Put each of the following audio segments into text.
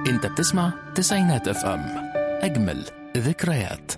انت بتسمع تسعينات اف ام اجمل ذكريات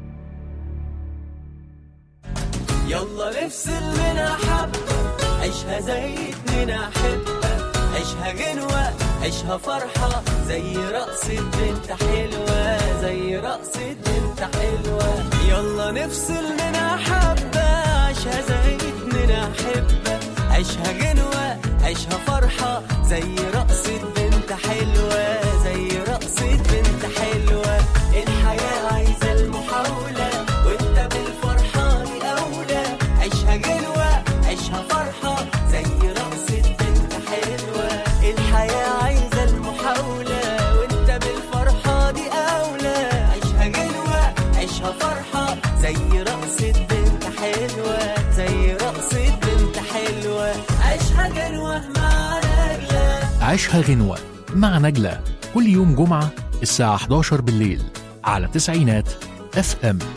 يلا نفصل منها حبة عيشها زي اتنين أحبة عيشها غنوة عيشها فرحة زي رقصة بنت حلوة زي رقصة بنت حلوة يلا نفصل منها حبة عيشها زي اتنين أحبة عيشها غنوة عيشها فرحة زي رقصة بنت حلوة زي رقصة بنت حلوة الحياة عايزة المحاولة وانت بالفرحة دي أولى عيشها غنوة عيشها فرحة زي رقصة بنت حلوة الحياة عايزة المحاولة وانت بالفرحة دي أولى عيشها غنوة عيشها فرحة زي رقصة بنت حلوة زي رقصة بنت حلوة عيشها غنوة مع نجلة عيشها غنوة مع نجلة كل يوم جمعة الساعة 11 بالليل على تسعينات اف ام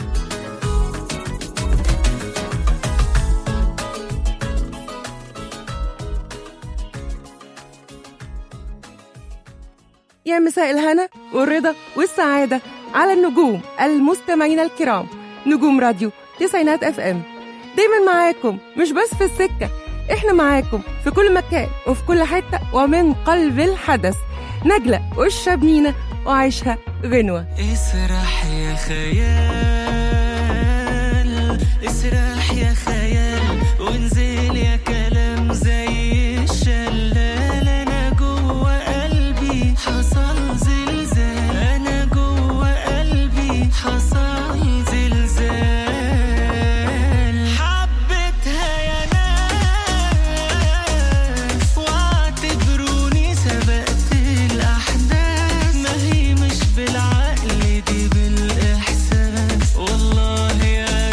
يا مساء الهنا والرضا والسعادة على النجوم المستمعين الكرام نجوم راديو تسعينات اف ام دايما معاكم مش بس في السكة احنا معاكم في كل مكان وفي كل حتة ومن قلب الحدث نجلة والشبنينة وعيشها غنوة اسرح يا خيال اسرح يا خيال وانزل يا كلام زي الشلال انا جوه قلبي حصل زلزال انا جوه قلبي حصل زلزال حبيتها يا ناس واعتبروني سبقت الاحداث ما هي مش بالعقل دي بالاحساس والله يا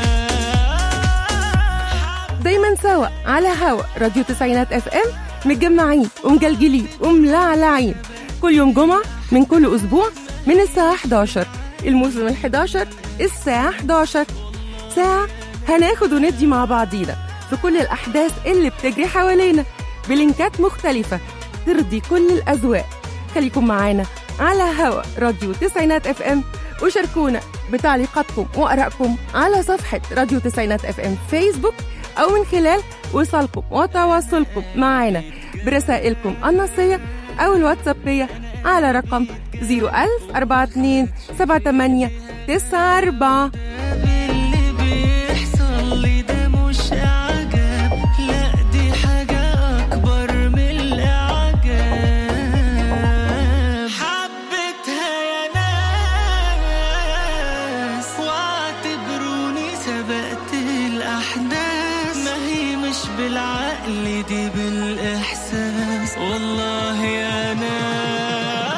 ناس دايما سوا على هوا راديو تسعينات اف ام متجمعين ومجلجلين وملعلعين كل يوم جمعة من كل أسبوع من الساعة 11 الموسم ال 11 الساعة 11 ساعة هناخد وندي مع بعضينا في كل الأحداث اللي بتجري حوالينا بلينكات مختلفة ترضي كل الأذواق خليكم معانا على هوا راديو تسعينات اف ام وشاركونا بتعليقاتكم وآرائكم على صفحة راديو تسعينات اف ام فيسبوك أو من خلال وصالكم وتواصلكم معنا برسائلكم النصية أو الواتسابية على رقم 01042 78 94 اللي بيحصل لي ده مش اعجاب لا دي حاجة اكبر من الاعجاب حبيتها يا ناس واعتبروني سبقت الاحداث ما هي مش بالعقل دي بالاحساس والله يا ناس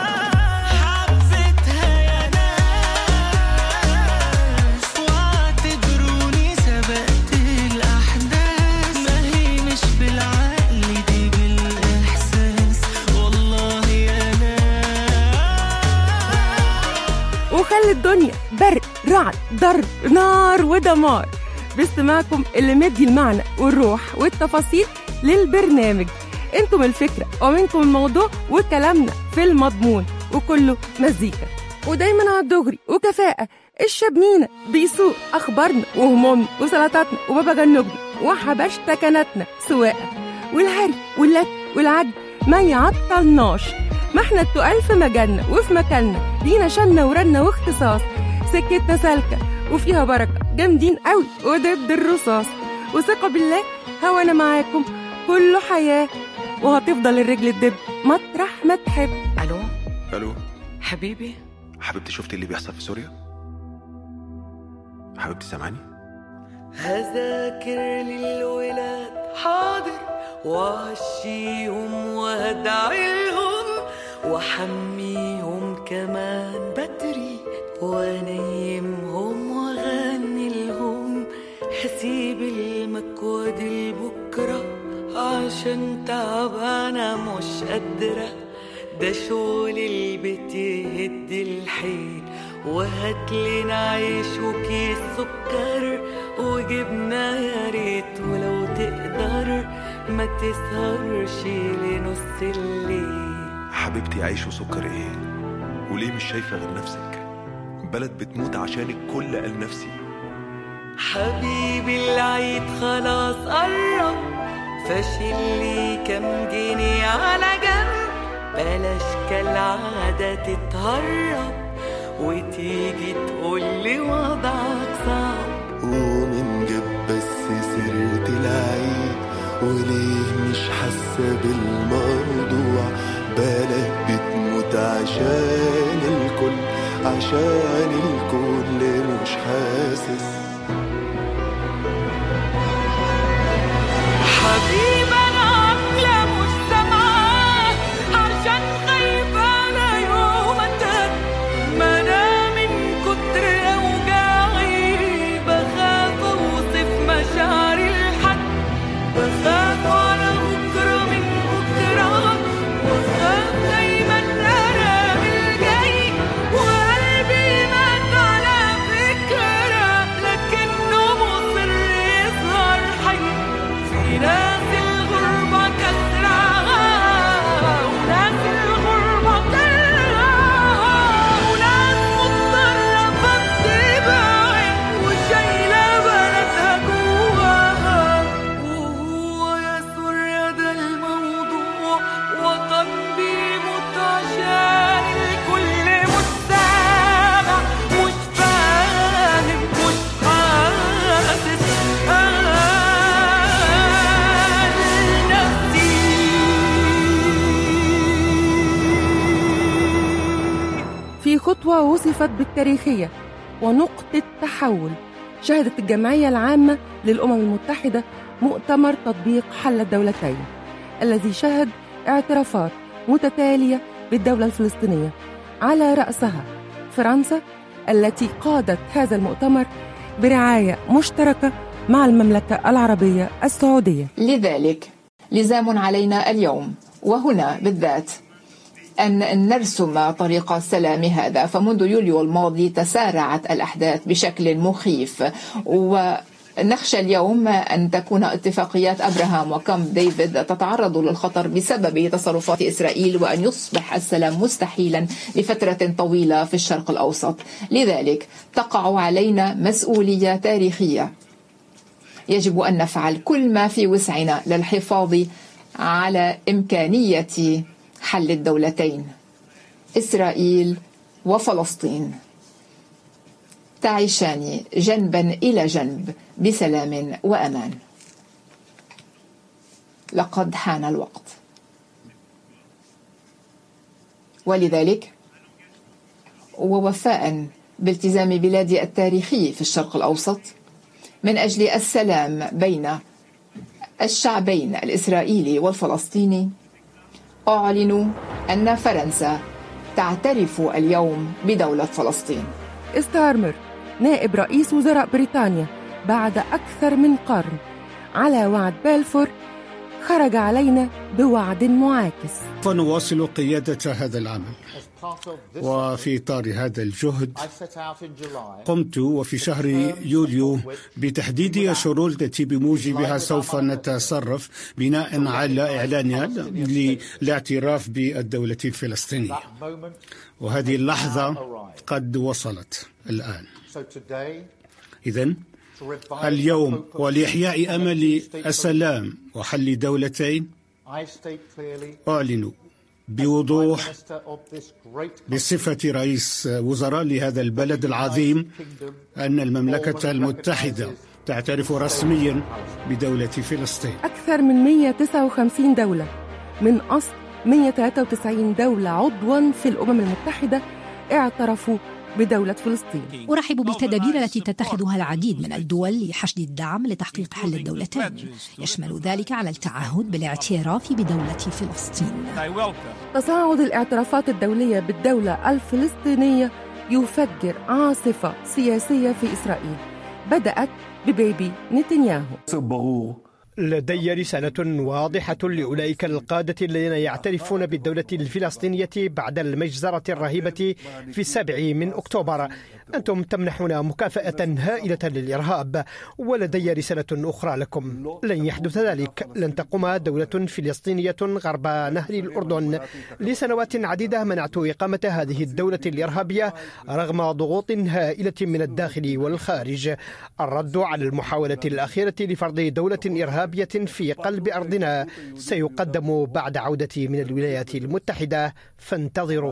حبيتها يا ناس واعتبروني سبقت الأحداث ما هي مش بالعقل دي بالإحساس والله يا ناس وخلي الدنيا برق رعد ضرب نار ودمار باستماعكم اللي مدي المعنى والروح والتفاصيل للبرنامج انتم الفكرة ومنكم الموضوع وكلامنا في المضمون وكله مزيكا ودايما على الدغري وكفاءة الشبنينة بيسوق أخبارنا وهمومنا وسلطاتنا وبابا جنوبنا وحبشتكناتنا سواقة والهري واللت والعد ما يعطلناش ما احنا التقال في مجالنا وفي مكاننا لينا شنة ورنة واختصاص سكتنا سالكة وفيها بركة جامدين قوي وضد الرصاص وثقة بالله هوانا معاكم كله حياة وهتفضل الرجل تدب مطرح ما تحب الو الو حبيبي حبيبتي شفتي اللي بيحصل في سوريا حبيبتي سامعني هذاكر للولاد حاضر وعشيهم وادعيهم وحميهم كمان بدري وانيمهم واغني لهم هسيب المكواد لبكره عشان تعبانه مش قادره ده شغل البيت يهد الحيل وهات لنا عيش وكيس سكر وجبنة يا ريت ولو تقدر ما تسهرش لنص الليل حبيبتي عيش وسكر ايه وليه مش شايفة غير نفسك بلد بتموت عشانك كل قال نفسي حبيبي العيد خلاص قرب فاشل لي كام جنيه على جنب بلاش كالعادة تتهرب وتيجي تقولي وضعك صعب ومن جاب بس سيرة العيد وليه مش حاسة بالموضوع بلد بتموت عشان الكل عشان الكل مش حاسس حبيبي انا عامله مش سامعاه عشان خايفه على يوم اتهد ما انا من كتر اوجاعي بخاف اوصف مشاعري لحد بخاف على بكره من بكره وخاف دايما انا الجاي وقلبي مات على فكره لكنه مصر يظهر حي في ناس الغربة كسرها وناس الغربة كرها وناس مضطرة تبعد وشايلة بلدها جواها وهو يا سوريا ده الموضوع وطن بيموت عشان الكل مش سامع مش فاهم مش حاسس أنا نفسي في خطوة وصفت بالتاريخية ونقطة تحول شهدت الجمعية العامة للأمم المتحدة مؤتمر تطبيق حل الدولتين الذي شهد اعترافات متتالية بالدولة الفلسطينية على رأسها فرنسا التي قادت هذا المؤتمر برعاية مشتركة مع المملكة العربية السعودية لذلك لزام علينا اليوم وهنا بالذات أن نرسم طريق السلام هذا فمنذ يوليو الماضي تسارعت الأحداث بشكل مخيف ونخشى اليوم أن تكون اتفاقيات أبراهام وكامب ديفيد تتعرض للخطر بسبب تصرفات إسرائيل وأن يصبح السلام مستحيلا لفترة طويلة في الشرق الأوسط لذلك تقع علينا مسؤولية تاريخية يجب أن نفعل كل ما في وسعنا للحفاظ على إمكانية حل الدولتين إسرائيل وفلسطين تعيشان جنبا إلى جنب بسلام وأمان لقد حان الوقت ولذلك ووفاء بالتزام بلادي التاريخي في الشرق الأوسط من أجل السلام بين الشعبين الإسرائيلي والفلسطيني أعلن أن فرنسا تعترف اليوم بدولة فلسطين ستارمر نائب رئيس وزراء بريطانيا بعد أكثر من قرن على وعد بلفور خرج علينا بوعد معاكس فنواصل قيادة هذا العمل وفي إطار هذا الجهد قمت وفي شهر يوليو بتحديد الشروط التي بموجبها سوف نتصرف بناء على إعلانها للاعتراف بالدولة الفلسطينية وهذه اللحظة قد وصلت الآن إذن اليوم ولإحياء أمل السلام وحل دولتين أعلن بوضوح بصفة رئيس وزراء لهذا البلد العظيم أن المملكة المتحدة تعترف رسميا بدولة فلسطين أكثر من 159 دولة من أصل 193 دولة عضوا في الأمم المتحدة اعترفوا بدولة فلسطين أرحب بالتدابير التي تتخذها العديد من الدول لحشد الدعم لتحقيق حل الدولتين يشمل ذلك على التعهد بالاعتراف بدولة فلسطين تصاعد الاعترافات الدولية بالدولة الفلسطينية يفجر عاصفة سياسية في إسرائيل بدأت ببيبي نتنياهو لدي رسالة واضحة لأولئك القادة الذين يعترفون بالدولة الفلسطينية بعد المجزرة الرهيبة في السابع من أكتوبر أنتم تمنحون مكافأة هائلة للإرهاب ولدي رسالة أخرى لكم لن يحدث ذلك لن تقوم دولة فلسطينية غرب نهر الأردن لسنوات عديدة منعت إقامة هذه الدولة الإرهابية رغم ضغوط هائلة من الداخل والخارج الرد على المحاولة الأخيرة لفرض دولة إرهابية في قلب أرضنا سيقدم بعد عودتي من الولايات المتحدة فانتظروا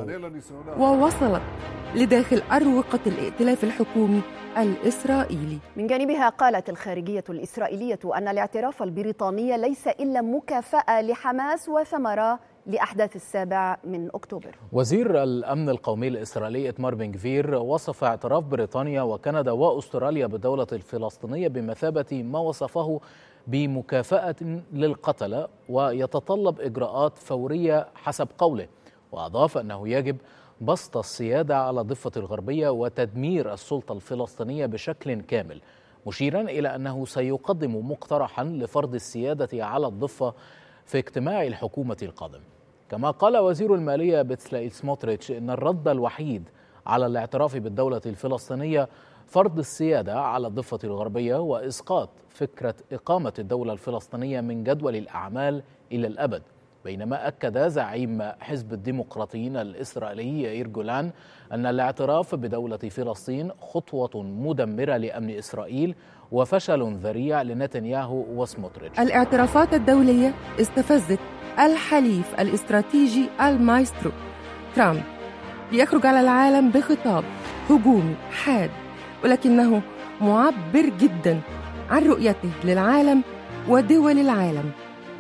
ووصلت لداخل أروقة الائتلاف الحكومي الإسرائيلي من جانبها قالت الخارجية الإسرائيلية أن الاعتراف البريطاني ليس إلا مكافأة لحماس وثمرة لأحداث السابع من أكتوبر وزير الأمن القومي الإسرائيلي إتمار بن كفير وصف اعتراف بريطانيا وكندا وأستراليا بالدولة الفلسطينية بمثابة ما وصفه بمكافأة للقتلة ويتطلب إجراءات فورية حسب قوله وأضاف أنه يجب بسط السيادة على الضفة الغربية وتدمير السلطة الفلسطينية بشكل كامل مشيرا إلى أنه سيقدم مقترحا لفرض السيادة على الضفة في اجتماع الحكومة القادم كما قال وزير المالية بتسلائيل سموتريتش أن الرد الوحيد على الاعتراف بالدولة الفلسطينية فرض السيادة على الضفة الغربية وإسقاط فكرة إقامة الدولة الفلسطينية من جدول الأعمال إلى الأبد بينما أكد زعيم حزب الديمقراطيين الإسرائيلي يائير جولان أن الاعتراف بدولة فلسطين خطوة مدمرة لأمن إسرائيل وفشل ذريع لنتنياهو وسموتريتش الاعترافات الدولية استفزت الحليف الاستراتيجي المايسترو ترامب ليخرج على العالم بخطاب هجومي حاد ولكنه معبر جدا عن رؤيته للعالم ودول العالم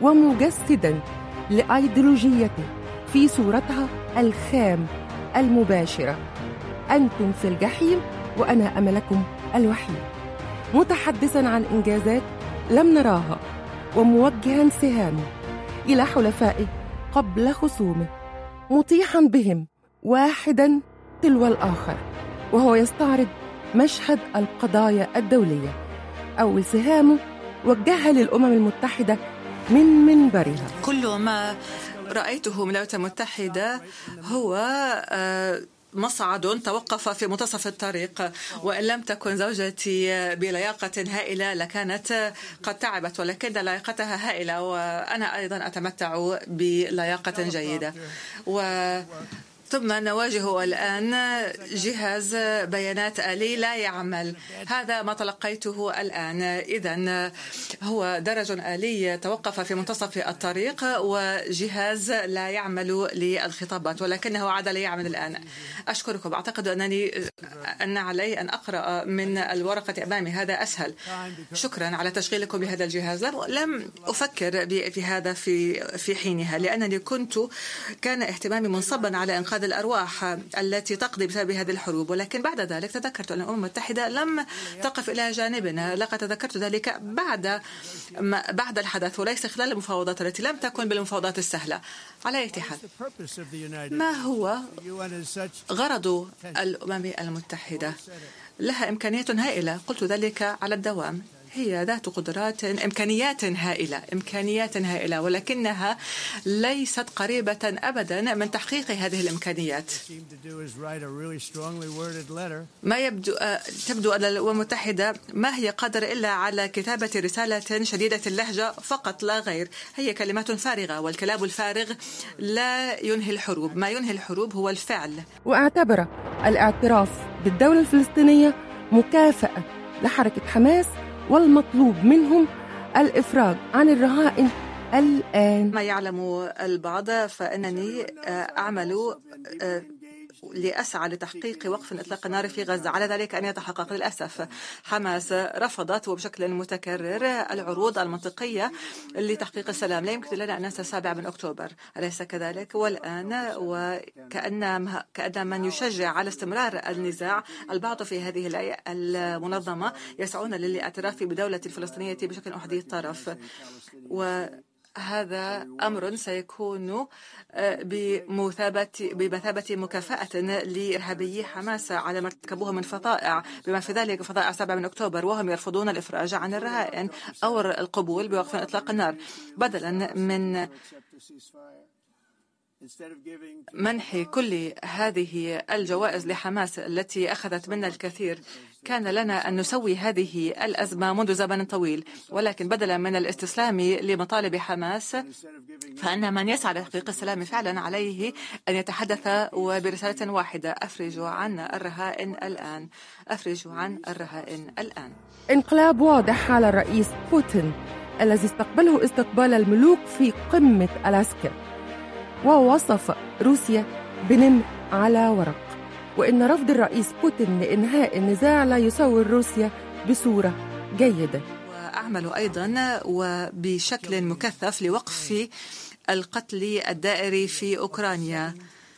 ومجسدا لايديولوجيته في صورتها الخام المباشره انتم في الجحيم وانا املكم الوحيد متحدثا عن انجازات لم نراها وموجها سهامه الى حلفائه قبل خصومه مطيحا بهم واحدا تلو الاخر وهو يستعرض مشهد القضايا الدوليه اول سهامه وجهها للامم المتحده من منبرها كل ما رأيته من الولايات المتحدة هو مصعد توقف في منتصف الطريق وإن لم تكن زوجتي بلياقة هائلة لكانت قد تعبت ولكن لياقتها هائلة وأنا أيضا أتمتع بلياقة جيدة و ثم نواجه الآن جهاز بيانات آلي لا يعمل هذا ما تلقيته الآن إذا هو درج آلي توقف في منتصف الطريق وجهاز لا يعمل للخطابات ولكنه عاد ليعمل الآن أشكركم أعتقد أنني أن علي أن أقرأ من الورقة أمامي هذا أسهل شكرا على تشغيلكم بهذا الجهاز لم أفكر في هذا في في حينها لأنني كنت كان اهتمامي منصبا على إنقاذ الأرواح التي تقضي بسبب هذه الحروب ولكن بعد ذلك تذكرت أن الأمم المتحدة لم تقف إلى جانبنا لقد تذكرت ذلك بعد بعد الحدث وليس خلال المفاوضات التي لم تكن بالمفاوضات السهلة على أي حال ما هو غرض الأمم المتحدة لها إمكانية هائلة قلت ذلك على الدوام هي ذات قدرات إمكانيات هائلة إمكانيات هائلة ولكنها ليست قريبة أبدا من تحقيق هذه الإمكانيات ما يبدو تبدو أن الأمم المتحدة ما هي قادرة إلا على كتابة رسالة شديدة اللهجة فقط لا غير هي كلمات فارغة والكلام الفارغ لا ينهي الحروب ما ينهي الحروب هو الفعل واعتبر الاعتراف بالدولة الفلسطينية مكافأة لحركة حماس والمطلوب منهم الإفراج عن الرهائن الآن ما يعلم البعض فإنني أعمل لأسعى لتحقيق وقف إطلاق النار في غزة على ذلك أن يتحقق للأسف حماس رفضت وبشكل متكرر العروض المنطقية لتحقيق السلام لا يمكن لنا أن ننسى السابع من أكتوبر أليس كذلك والآن وكأن كأن من يشجع على استمرار النزاع البعض في هذه المنظمة يسعون للاعتراف بدولة الفلسطينية بشكل أحادي الطرف و هذا أمر سيكون آه، بمثابة بمثابة مكافأة لإرهابيي حماس على ما ارتكبوه من فظائع بما في ذلك فظائع 7 من أكتوبر وهم يرفضون الإفراج عن الرهائن أو القبول بوقف إطلاق النار بدلا من منح كل هذه الجوائز لحماس التي أخذت منا الكثير كان لنا أن نسوي هذه الأزمة منذ زمن طويل ولكن بدلا من الاستسلام لمطالب حماس فأن من يسعى لتحقيق السلام فعلا عليه أن يتحدث وبرسالة واحدة أفرجوا عن الرهائن الآن أفرجوا عن الرهائن الآن انقلاب واضح على الرئيس بوتين الذي استقبله استقبال الملوك في قمة ألاسكا ووصف روسيا بنمر على ورق وإن رفض الرئيس بوتين لإنهاء النزاع لا يصور روسيا بصورة جيدة وأعمل أيضا وبشكل مكثف لوقف القتل الدائري في أوكرانيا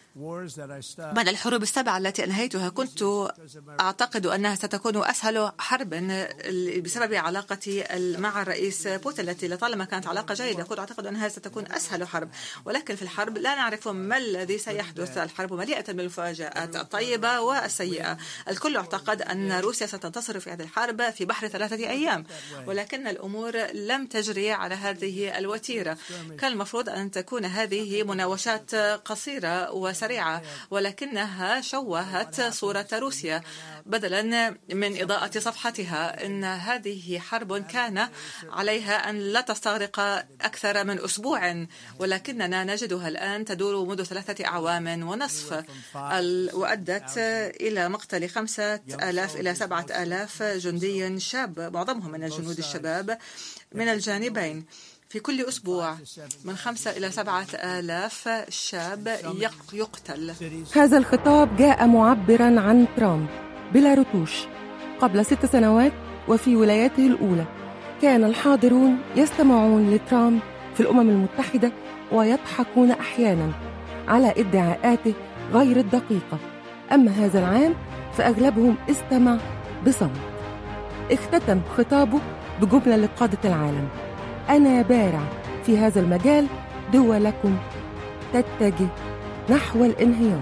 بعد الحروب السبعة التي أنهيتها كنت أعتقد أنها ستكون أسهل حرب بسبب علاقتي مع الرئيس بوتين التي لطالما كانت علاقة جيدة كنت أعتقد أنها ستكون أسهل حرب ولكن في الحرب لا نعرف ما الذي سيحدث الحرب مليئة بالمفاجآت الطيبة والسيئة الكل اعتقد أن روسيا ستنتصر في هذه الحرب في بحر ثلاثة أيام ولكن الأمور لم تجري على هذه الوتيرة كان المفروض أن تكون هذه مناوشات قصيرة وسريعة سريعة ولكنها شوهت صورة روسيا بدلا من إضاءة صفحتها إن هذه حرب كان عليها أن لا تستغرق أكثر من أسبوع ولكننا نجدها الآن تدور منذ ثلاثة أعوام ونصف وأدت إلى مقتل خمسة آلاف إلى سبعة آلاف جندي شاب معظمهم من الجنود الشباب من الجانبين في كل أسبوع من خمسة إلى سبعة آلاف شاب يقتل هذا الخطاب جاء معبرا عن ترامب بلا رتوش قبل ست سنوات وفي ولاياته الأولى كان الحاضرون يستمعون لترامب في الأمم المتحدة ويضحكون أحيانا على ادعاءاته غير الدقيقة أما هذا العام فأغلبهم استمع بصمت اختتم خطابه بجملة لقادة العالم أنا بارع في هذا المجال دولكم تتجه نحو الانهيار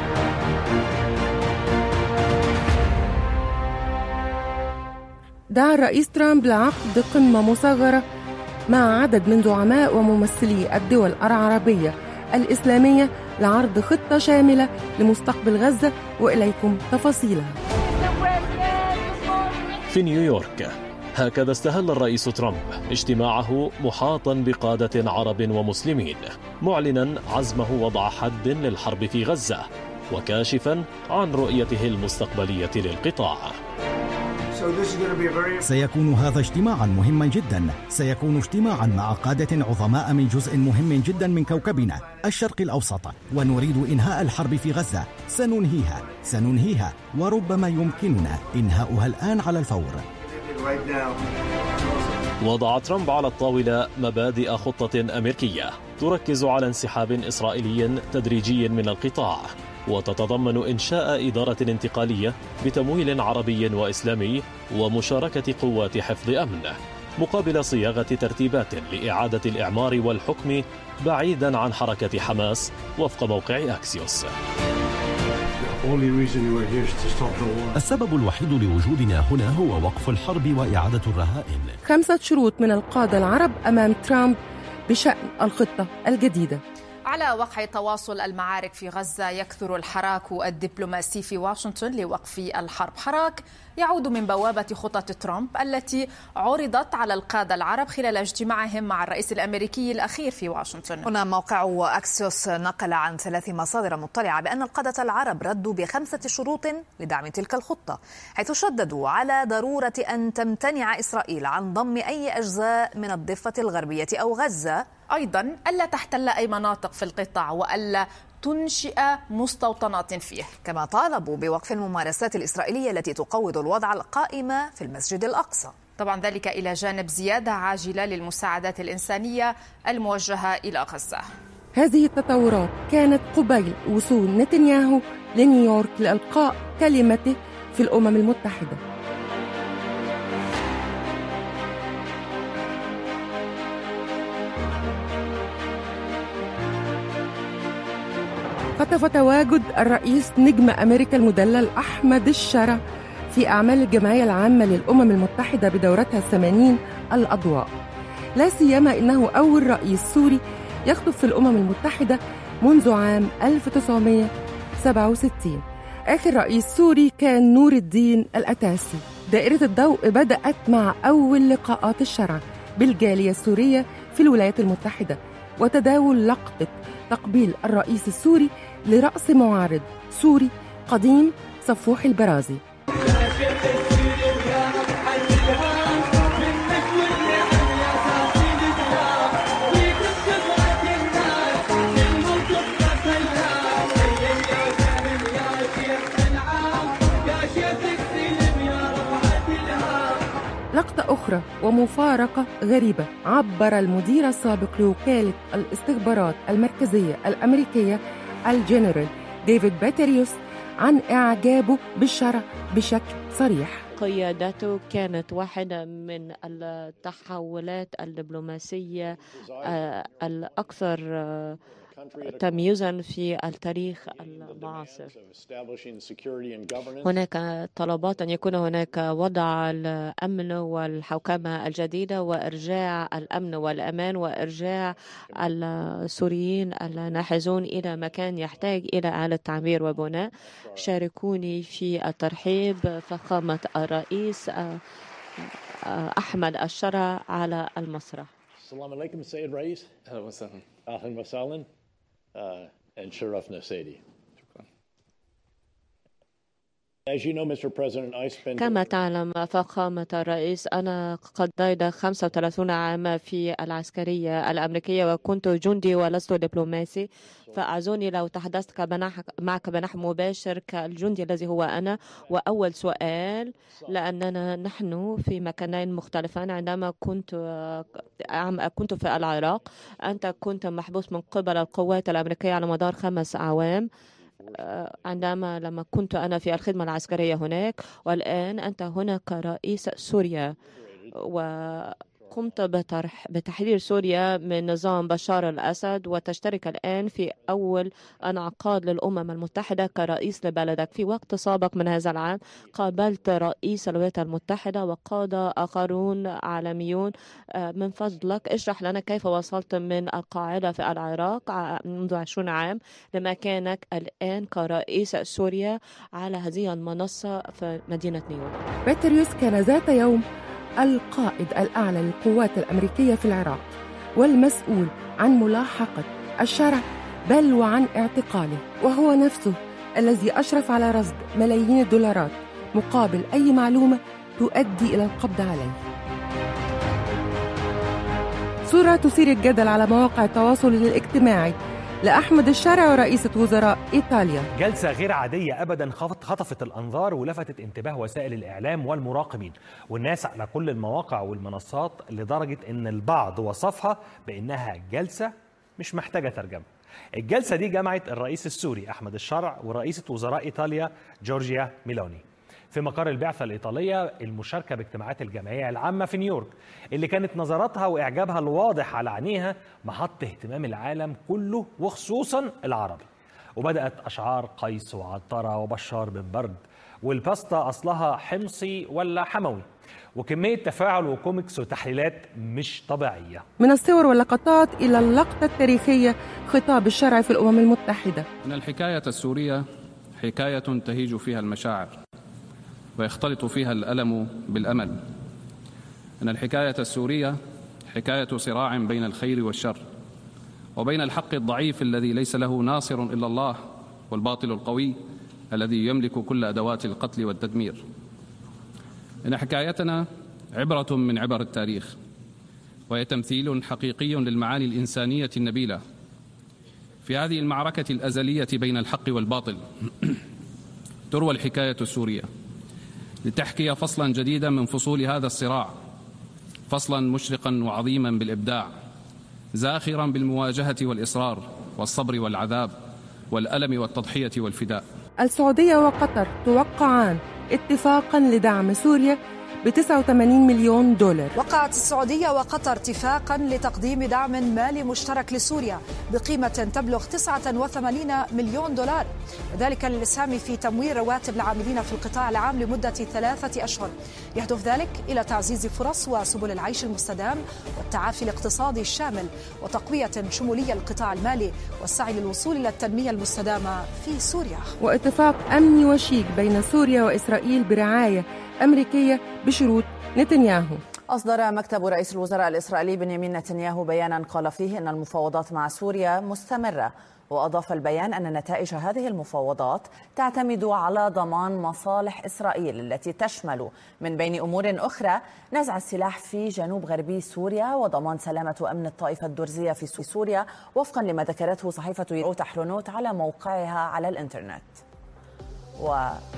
دعا الرئيس ترامب لعقد قمة مصغرة مع عدد من زعماء وممثلي الدول العربية الإسلامية لعرض خطة شاملة لمستقبل غزة وإليكم تفاصيلها في نيويورك هكذا استهل الرئيس ترامب اجتماعه محاطا بقادة عرب ومسلمين معلنا عزمه وضع حد للحرب في غزة وكاشفا عن رؤيته المستقبلية للقطاع سيكون هذا اجتماعا مهما جدا سيكون اجتماعا مع قادة عظماء من جزء مهم جدا من كوكبنا الشرق الأوسط ونريد إنهاء الحرب في غزة سننهيها سننهيها وربما يمكننا إنهاؤها الآن على الفور وضع ترامب على الطاولة مبادئ خطة أمريكية تركز على انسحاب إسرائيلي تدريجي من القطاع وتتضمن إنشاء إدارة انتقالية بتمويل عربي وإسلامي ومشاركة قوات حفظ أمن مقابل صياغة ترتيبات لإعادة الإعمار والحكم بعيدا عن حركة حماس وفق موقع أكسيوس السبب الوحيد لوجودنا هنا هو وقف الحرب وإعادة الرهائن خمسة شروط من القادة العرب أمام ترامب بشأن الخطة الجديدة على وقع تواصل المعارك في غزة يكثر الحراك الدبلوماسي في واشنطن لوقف الحرب حراك يعود من بوابة خطط ترامب التي عرضت على القادة العرب خلال اجتماعهم مع الرئيس الأمريكي الأخير في واشنطن هنا موقع أكسيوس نقل عن ثلاث مصادر مطلعة بأن القادة العرب ردوا بخمسة شروط لدعم تلك الخطة حيث شددوا على ضرورة أن تمتنع إسرائيل عن ضم أي أجزاء من الضفة الغربية أو غزة أيضا ألا تحتل أي مناطق في القطاع وألا تنشئ مستوطنات فيه كما طالبوا بوقف الممارسات الإسرائيلية التي تقوض الوضع القائم في المسجد الأقصى طبعا ذلك إلى جانب زيادة عاجلة للمساعدات الإنسانية الموجهة إلى غزة هذه التطورات كانت قبيل وصول نتنياهو لنيويورك لإلقاء كلمته في الأمم المتحدة خطف تواجد الرئيس نجم أمريكا المدلل أحمد الشرع في أعمال الجمعية العامة للأمم المتحدة بدورتها الثمانين الأضواء لا سيما إنه أول رئيس سوري يخطف في الأمم المتحدة منذ عام 1967 آخر رئيس سوري كان نور الدين الأتاسي دائرة الضوء بدأت مع أول لقاءات الشرع بالجالية السورية في الولايات المتحدة وتداول لقطة تقبيل الرئيس السوري لرأس معارض سوري قديم صفوح البرازي لقطة أخرى ومفارقة غريبة عبر المدير السابق لوكالة الاستخبارات المركزية الأمريكية الجنرال ديفيد باتريوس عن إعجابه بالشرع بشكل صريح قيادته كانت واحدة من التحولات الدبلوماسية آه، الأكثر آه، تمييزا في التاريخ المعاصر هناك طلبات أن يكون هناك وضع الأمن والحوكمة الجديدة وإرجاع الأمن والأمان وإرجاع السوريين الناحزون إلى مكان يحتاج إلى إعادة تعمير وبناء شاركوني في الترحيب فخامة الرئيس أحمد الشرع على المسرح السلام عليكم السيد الرئيس اهلا وسهلا اهلا وسهلا uh, and شرفنا سيدي كما تعلم فخامة الرئيس أنا قضيت 35 عاما في العسكرية الأمريكية وكنت جندي ولست دبلوماسي فأعزوني لو تحدثت معك بنحو مباشر كالجندي الذي هو أنا وأول سؤال لأننا نحن في مكانين مختلفان عندما كنت كنت في العراق أنت كنت محبوس من قبل القوات الأمريكية على مدار خمس أعوام عندما لما كنت أنا في الخدمة العسكرية هناك والآن أنت هنا كرئيس سوريا و قمت بطرح بتحرير سوريا من نظام بشار الأسد وتشترك الآن في أول انعقاد للأمم المتحدة كرئيس لبلدك في وقت سابق من هذا العام قابلت رئيس الولايات المتحدة وقادة آخرون عالميون من فضلك اشرح لنا كيف وصلت من القاعدة في العراق منذ 20 عام لمكانك الآن كرئيس سوريا على هذه المنصة في مدينة نيويورك باتريوس كان ذات يوم القائد الأعلى للقوات الأمريكية في العراق والمسؤول عن ملاحقة الشرع بل وعن اعتقاله وهو نفسه الذي أشرف على رصد ملايين الدولارات مقابل أي معلومة تؤدي إلى القبض عليه صورة تثير الجدل على مواقع التواصل الاجتماعي لأحمد الشارع ورئيسة وزراء إيطاليا جلسة غير عادية أبدا خطفت الأنظار ولفتت انتباه وسائل الإعلام والمراقبين والناس على كل المواقع والمنصات لدرجة أن البعض وصفها بأنها جلسة مش محتاجة ترجمة الجلسة دي جمعت الرئيس السوري أحمد الشرع ورئيسة وزراء إيطاليا جورجيا ميلوني في مقر البعثة الإيطالية المشاركة باجتماعات الجمعية العامة في نيويورك اللي كانت نظراتها وإعجابها الواضح على عينيها محط اهتمام العالم كله وخصوصا العربي وبدأت أشعار قيس وعطرة وبشار بن برد والباستا أصلها حمصي ولا حموي وكمية تفاعل وكوميكس وتحليلات مش طبيعية من الصور واللقطات إلى اللقطة التاريخية خطاب الشرع في الأمم المتحدة إن الحكاية السورية حكاية تهيج فيها المشاعر ويختلط فيها الألم بالأمل أن الحكاية السورية حكاية صراع بين الخير والشر وبين الحق الضعيف الذي ليس له ناصر إلا الله والباطل القوي الذي يملك كل أدوات القتل والتدمير إن حكايتنا عبرة من عبر التاريخ وهي تمثيل حقيقي للمعاني الإنسانية النبيلة في هذه المعركة الأزلية بين الحق والباطل تروى الحكاية السورية لتحكي فصلا جديدا من فصول هذا الصراع فصلا مشرقا وعظيما بالابداع زاخرا بالمواجهه والاصرار والصبر والعذاب والالم والتضحيه والفداء السعوديه وقطر توقعان اتفاقا لدعم سوريا ب 89 مليون دولار وقعت السعودية وقطر اتفاقا لتقديم دعم مالي مشترك لسوريا بقيمة تبلغ 89 مليون دولار وذلك للإسهام في تمويل رواتب العاملين في القطاع العام لمدة ثلاثة أشهر يهدف ذلك إلى تعزيز فرص وسبل العيش المستدام والتعافي الاقتصادي الشامل وتقوية شمولية القطاع المالي والسعي للوصول إلى التنمية المستدامة في سوريا واتفاق أمني وشيك بين سوريا وإسرائيل برعاية أمريكية بشروط نتنياهو أصدر مكتب رئيس الوزراء الإسرائيلي بنيامين نتنياهو بيانا قال فيه أن المفاوضات مع سوريا مستمرة وأضاف البيان أن نتائج هذه المفاوضات تعتمد على ضمان مصالح إسرائيل التي تشمل من بين أمور أخرى نزع السلاح في جنوب غربي سوريا وضمان سلامة وأمن الطائفة الدرزية في سوريا وفقا لما ذكرته صحيفة يروت حرونوت على موقعها على الإنترنت و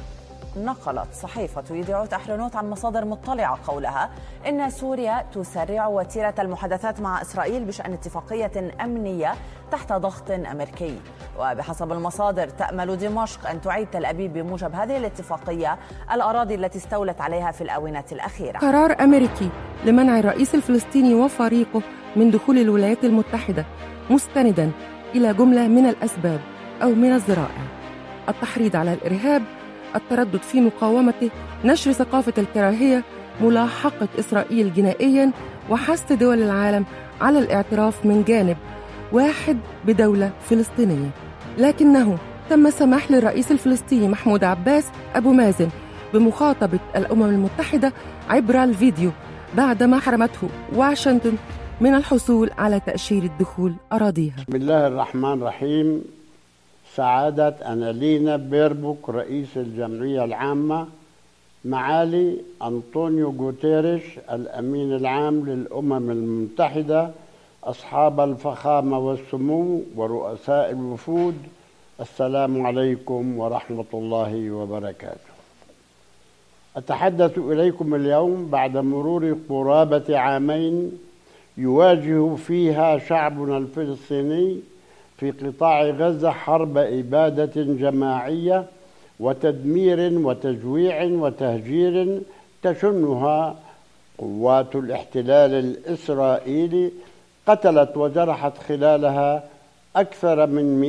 نقلت صحيفة يدعوت أحرنوت عن مصادر مطلعة قولها إن سوريا تسرع وتيرة المحادثات مع إسرائيل بشأن اتفاقية أمنية تحت ضغط أمريكي وبحسب المصادر تأمل دمشق أن تعيد تل أبيب بموجب هذه الاتفاقية الأراضي التي استولت عليها في الآونة الأخيرة قرار أمريكي لمنع الرئيس الفلسطيني وفريقه من دخول الولايات المتحدة مستندا إلى جملة من الأسباب أو من الذرائع التحريض على الإرهاب التردد في مقاومته نشر ثقافة الكراهية ملاحقة إسرائيل جنائيا وحث دول العالم على الاعتراف من جانب واحد بدولة فلسطينية لكنه تم سماح للرئيس الفلسطيني محمود عباس أبو مازن بمخاطبة الأمم المتحدة عبر الفيديو بعدما حرمته واشنطن من الحصول على تأشيرة دخول أراضيها بسم الله الرحمن الرحيم سعادة أنالينا بيربوك رئيس الجمعية العامة معالي أنطونيو غوتيريش الأمين العام للأمم المتحدة أصحاب الفخامة والسمو ورؤساء الوفود السلام عليكم ورحمة الله وبركاته أتحدث إليكم اليوم بعد مرور قرابة عامين يواجه فيها شعبنا الفلسطيني في قطاع غزة حرب إبادة جماعية وتدمير وتجويع وتهجير تشنها قوات الاحتلال الإسرائيلي قتلت وجرحت خلالها أكثر من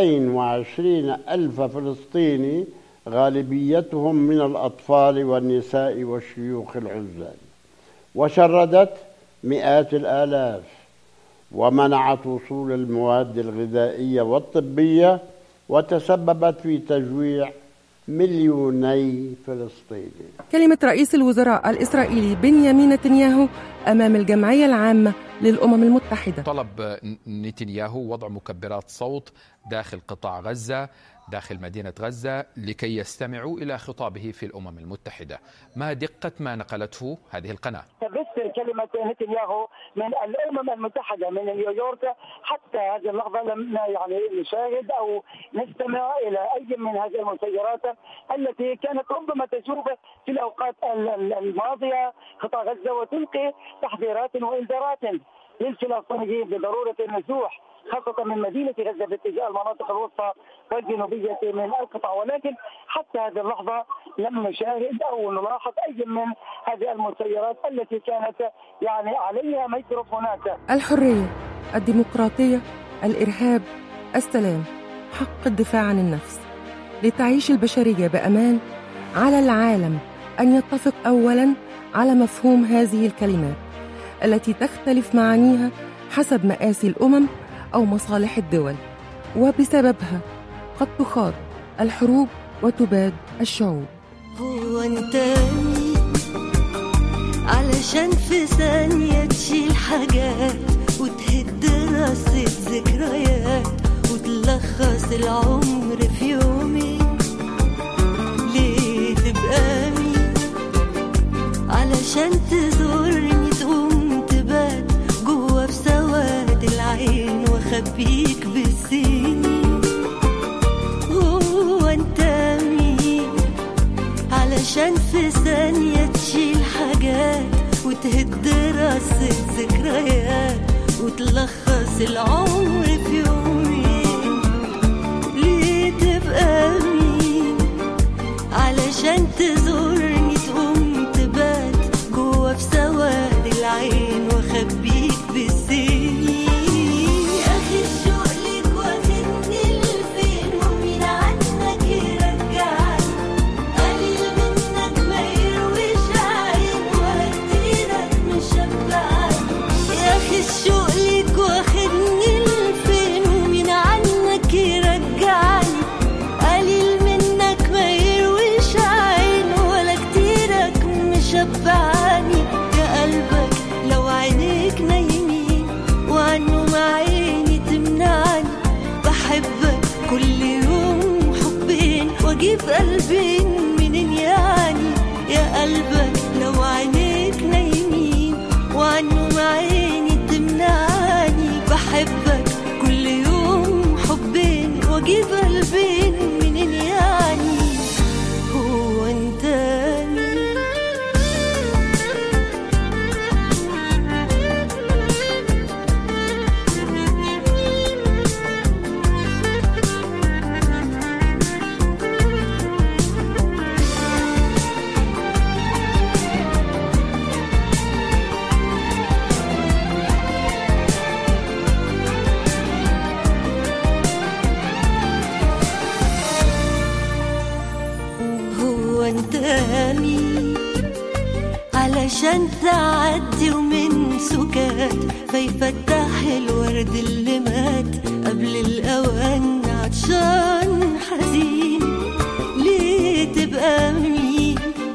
220 ألف فلسطيني غالبيتهم من الأطفال والنساء والشيوخ العزال وشردت مئات الآلاف ومنعت وصول المواد الغذائية والطبية وتسببت في تجويع مليوني فلسطيني كلمة رئيس الوزراء الإسرائيلي بنيامين نتنياهو أمام الجمعية العامة للأمم المتحدة طلب نتنياهو وضع مكبرات صوت داخل قطاع غزة داخل مدينة غزة لكي يستمعوا إلى خطابه في الأمم المتحدة ما دقة ما نقلته هذه القناة تبث كلمة نتنياهو من الأمم المتحدة من نيويورك حتى هذه اللحظة لم يعني نشاهد أو نستمع إلى أي من هذه المسيرات التي كانت ربما تجوب في الأوقات الماضية قطاع غزة وتلقي تحذيرات وإنذارات للفلسطينيين بضرورة النزوح خاصة من مدينة غزة باتجاه المناطق الوسطى والجنوبية من القطاع ولكن حتى هذه اللحظة لم نشاهد أو نلاحظ أي من هذه المسيرات التي كانت يعني عليها ميكروفونات الحرية الديمقراطية الإرهاب السلام حق الدفاع عن النفس لتعيش البشرية بأمان على العالم أن يتفق أولا على مفهوم هذه الكلمات التي تختلف معانيها حسب مآسي الأمم أو مصالح الدول وبسببها قد تخاض الحروب وتباد الشعوب هو انت مين علشان في ثانية تشيل حاجات وتهد راسة ذكريات وتلخص العمر في يومين ليه تبقى مين علشان تزورني تقوم تبات جوا في سواد العين واخبيك بالسنين هو انت مين علشان في ثانية تشيل حاجات وتهد راسة ذكريات وتلخص العمر في يومين ليه تبقى مين علشان تزورني تقوم تبات كل يوم حبين واجيب قلبين منين يعني يا قلبك لو عينيك نايمين وعنهم عيني تمنعني بحبك كل يوم حبين واجيب قلبين منين يعني هو انت مين هو انت مين علشان تعدي ومن سكات فيفتح الورد اللي مات قبل الاوان عطشان حزين ليه تبقى مين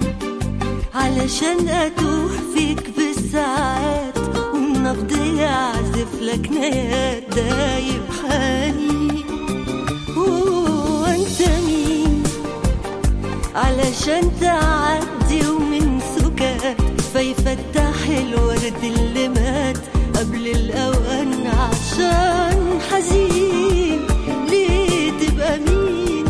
علشان اتوه فيك بالساعات والنبض يعزف لك نيات دايب حنين هو انت مين علشان تعدي ومن سكات فيفتح الورد اللي مات قبل الأوان عشان حزين ليه تبقى مين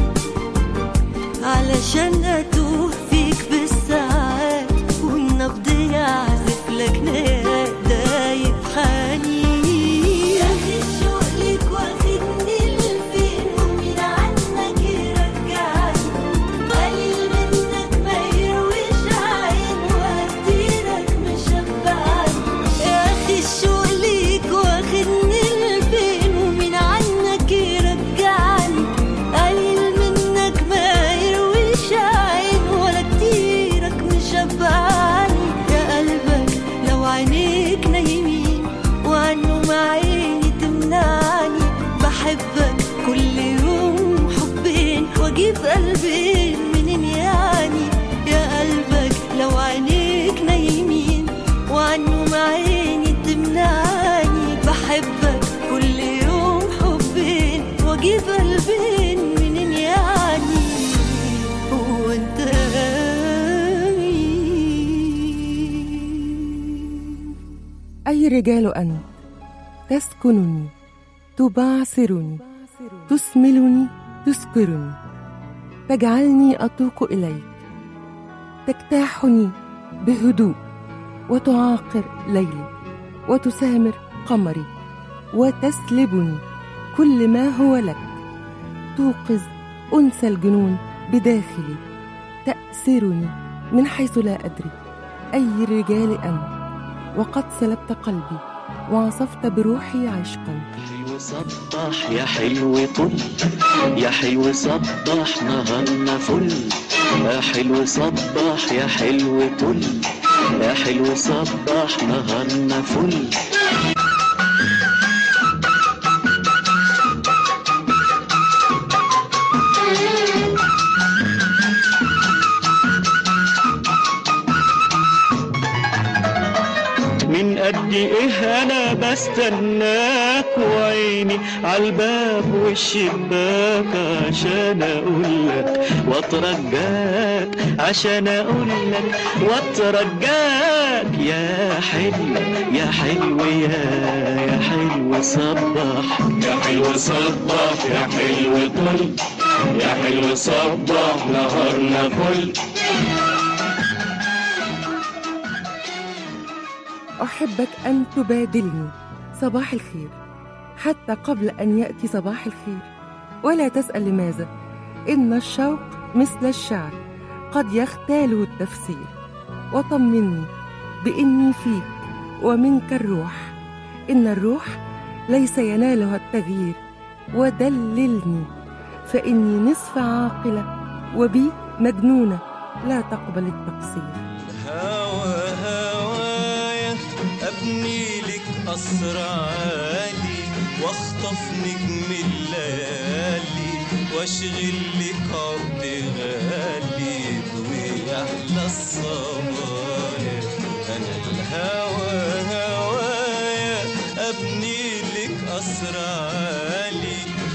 علشان أتوه فيك بالساعات والنبض يعزف لك نيات دايب حنين يا أخي الشوق ليك واخدني لفين ومين عنك يرجعني قليل منك ما يرويش عين وكتيرك مشبعني يا اخي الشوق ليك واخدني لفين ومين عنك يرجعني قليل منك ما يرويش عين ولا كتيرك مشبعني يا قلبك لو عينيك نايمين وعنهم عيني تمنعني بحبك كل يوم حبين واجيب قلبين منين يعني يا قلبك لو عينيك نايمين وعنهم عيني تمنعني بحبك كل يوم حبين واجيب قلبين منين يعني هو انت أي رجال أنت تسكنني تبعثرني تسملني تسكرني تجعلني أتوق إليك تجتاحني بهدوء وتعاقر ليلي وتسامر قمري وتسلبني كل ما هو لك توقظ أنثى الجنون بداخلي تأسرني من حيث لا أدري أي الرجال أنت وقد سلبت قلبي وعصفت بروحي عشقا حلو صبح يا حلو طل يا حلو صبح نهارنا فل يا حلو صبح يا حلو طل يا حلو صبح نهارنا فل من قد ايه انا بستناك وعيني عالباب والشباك عشان اقولك واترجاك عشان اقولك واترجاك يا حلو يا حلو يا يا حلو صبح يا حلو صبح يا حلو طل يا حلو صبح نهارنا فل أحبك أن تبادلني صباح الخير حتى قبل أن يأتي صباح الخير ولا تسأل لماذا إن الشوق مثل الشعر قد يختاله التفسير وطمني بإني فيك ومنك الروح إن الروح ليس ينالها التغيير ودللني فإني نصف عاقلة وبي مجنونة لا تقبل التقصير هوا هوايا ابني لك قصر عالي واخطف نجم الليالي واشغل لك عقد غالي ويحلى الصبايا انا الهوى هوايا ابني لك قصر عالي واخطف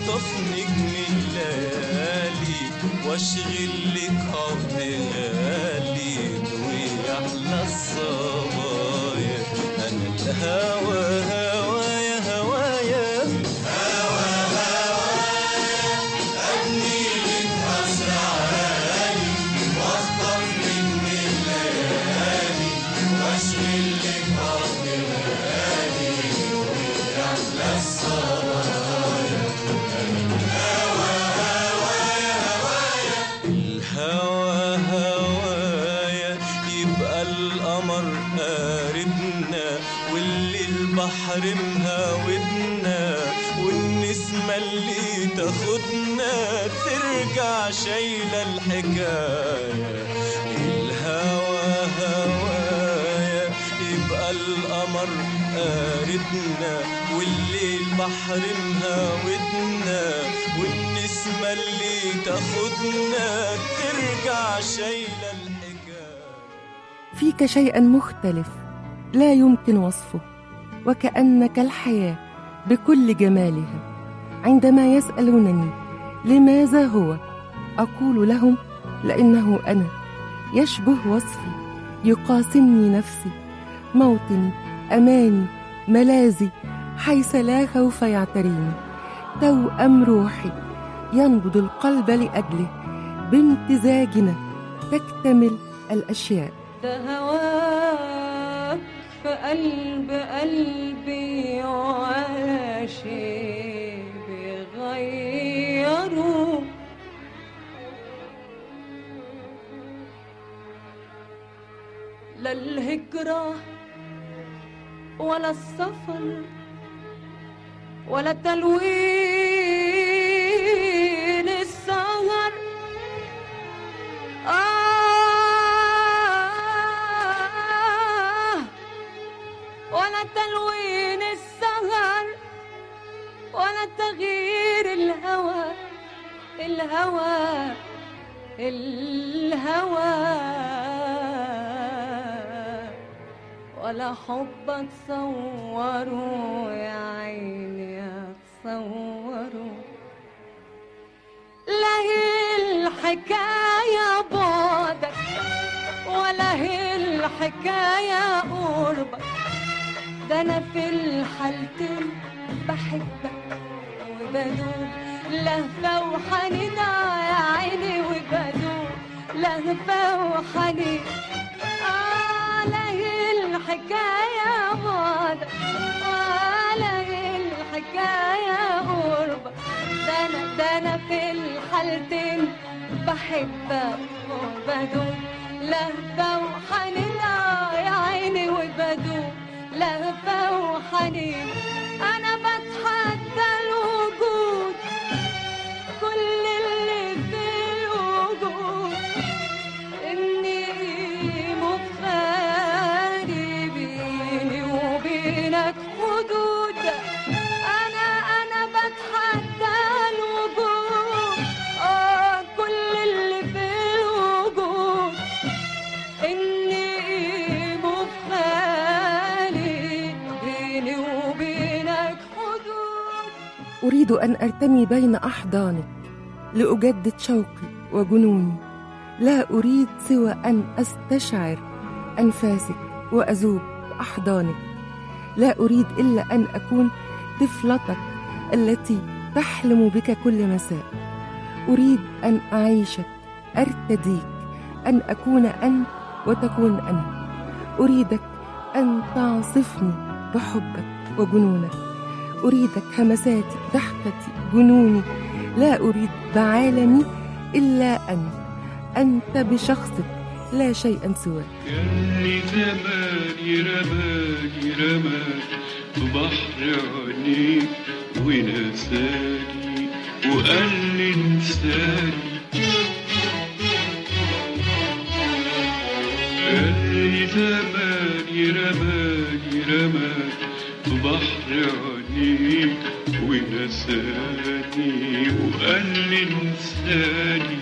واخطف نجم الليالي واشغل لك حب غالي ويحلى الصبايا انا الهوى هوايا هوايا هوا هوايا ابني لك قصر عالي واخطف نجم الليالي واشغل لك حب غالي ويحلى الصبايا الهوى هوايا هوايا الهوى هوايا يبقى القمر قاربنا واللي البحر مهاودنا والنسمة اللي تاخدنا ترجع شايلة الحكاية الهوى هوايا يبقى القمر قاربنا واللي البحر مهاودنا والنسمة اللي تاخدنا ترجع شايلة الحكاية فيك شيئا مختلف لا يمكن وصفه وكأنك الحياة بكل جمالها عندما يسألونني لماذا هو أقول لهم لأنه أنا يشبه وصفي يقاسمني نفسي موطني أماني ملاذي حيث لا خوف يعتريني توأم روحي ينبض القلب لأجله بامتزاجنا تكتمل الأشياء ده هواك في قلب قلبي ولا شيء بيغيره لا الهجرة ولا السفر ولا تلوين السهر آه ولا تلوين السهر ولا تغيير الهوى الهوى الهوى ولا حب تصوروا يا عيني تصوروا لا هي الحكاية بعدك ولا هي الحكاية قربك ده أنا في الحالتين بحبك وبدوب لهفة وحنين يا عيني وبدوب لهفة وحنين آه لا هي الحكاية بعدك ولا هي الحكاية قربك ده أنا ده أنا في الحالتين بحبك وبدوب لهفة وحنين يا عيني وبدوب لهفة وحنين أنا بتحدى الوجود كل اللي في الوجود إني مفاري بيني وبينك حدود أنا أنا بتحدى الوجود آه كل اللي في الوجود إني مفاري بيني وبينك حدود أريد أن أرتمي بين أحضانك لأجدد شوقي وجنوني لا أريد سوى أن أستشعر أنفاسك وأذوب بأحضانك لا أريد إلا أن أكون طفلتك التي تحلم بك كل مساء أريد أن أعيشك أرتديك أن أكون أنت وتكون أنا أريدك أن تعصفني بحبك وجنونك أريدك همساتي ضحكتي جنوني لا أريد بعالمي إلا أنت أنت بشخصك لا شيئا سواك اللي زماني رماني رماني في بحر عينيك ونساني وقال لي انساني اللي زماني رماني رماني في بحر عينيك ونساني وقال لي انساني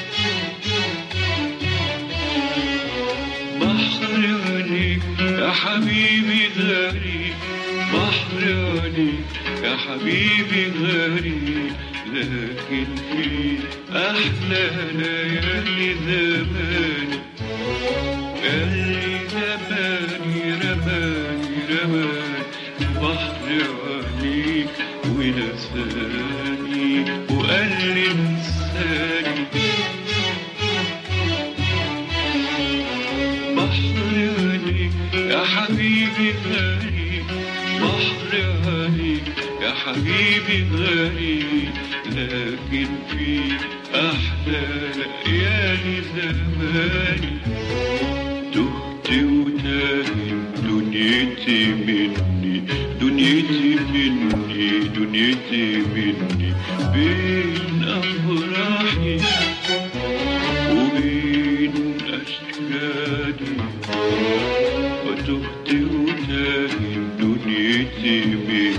بحر عليك يا حبيبي غريب بحر عليك يا حبيبي غريب لكن في أحلى ليالي زماني قال لي زماني رماني رماني بحر عليك ونساني وقال لي انساني بحر عليك يا حبيبي غالي بحر عليك يا حبيبي غالي لكن في أحلى ليالي زماني تهت وتاهت دنيتي مني دنيتي مني دنيتي مني بين أفراحي وبين أشكالي وتهت وتاهت دنيتي مني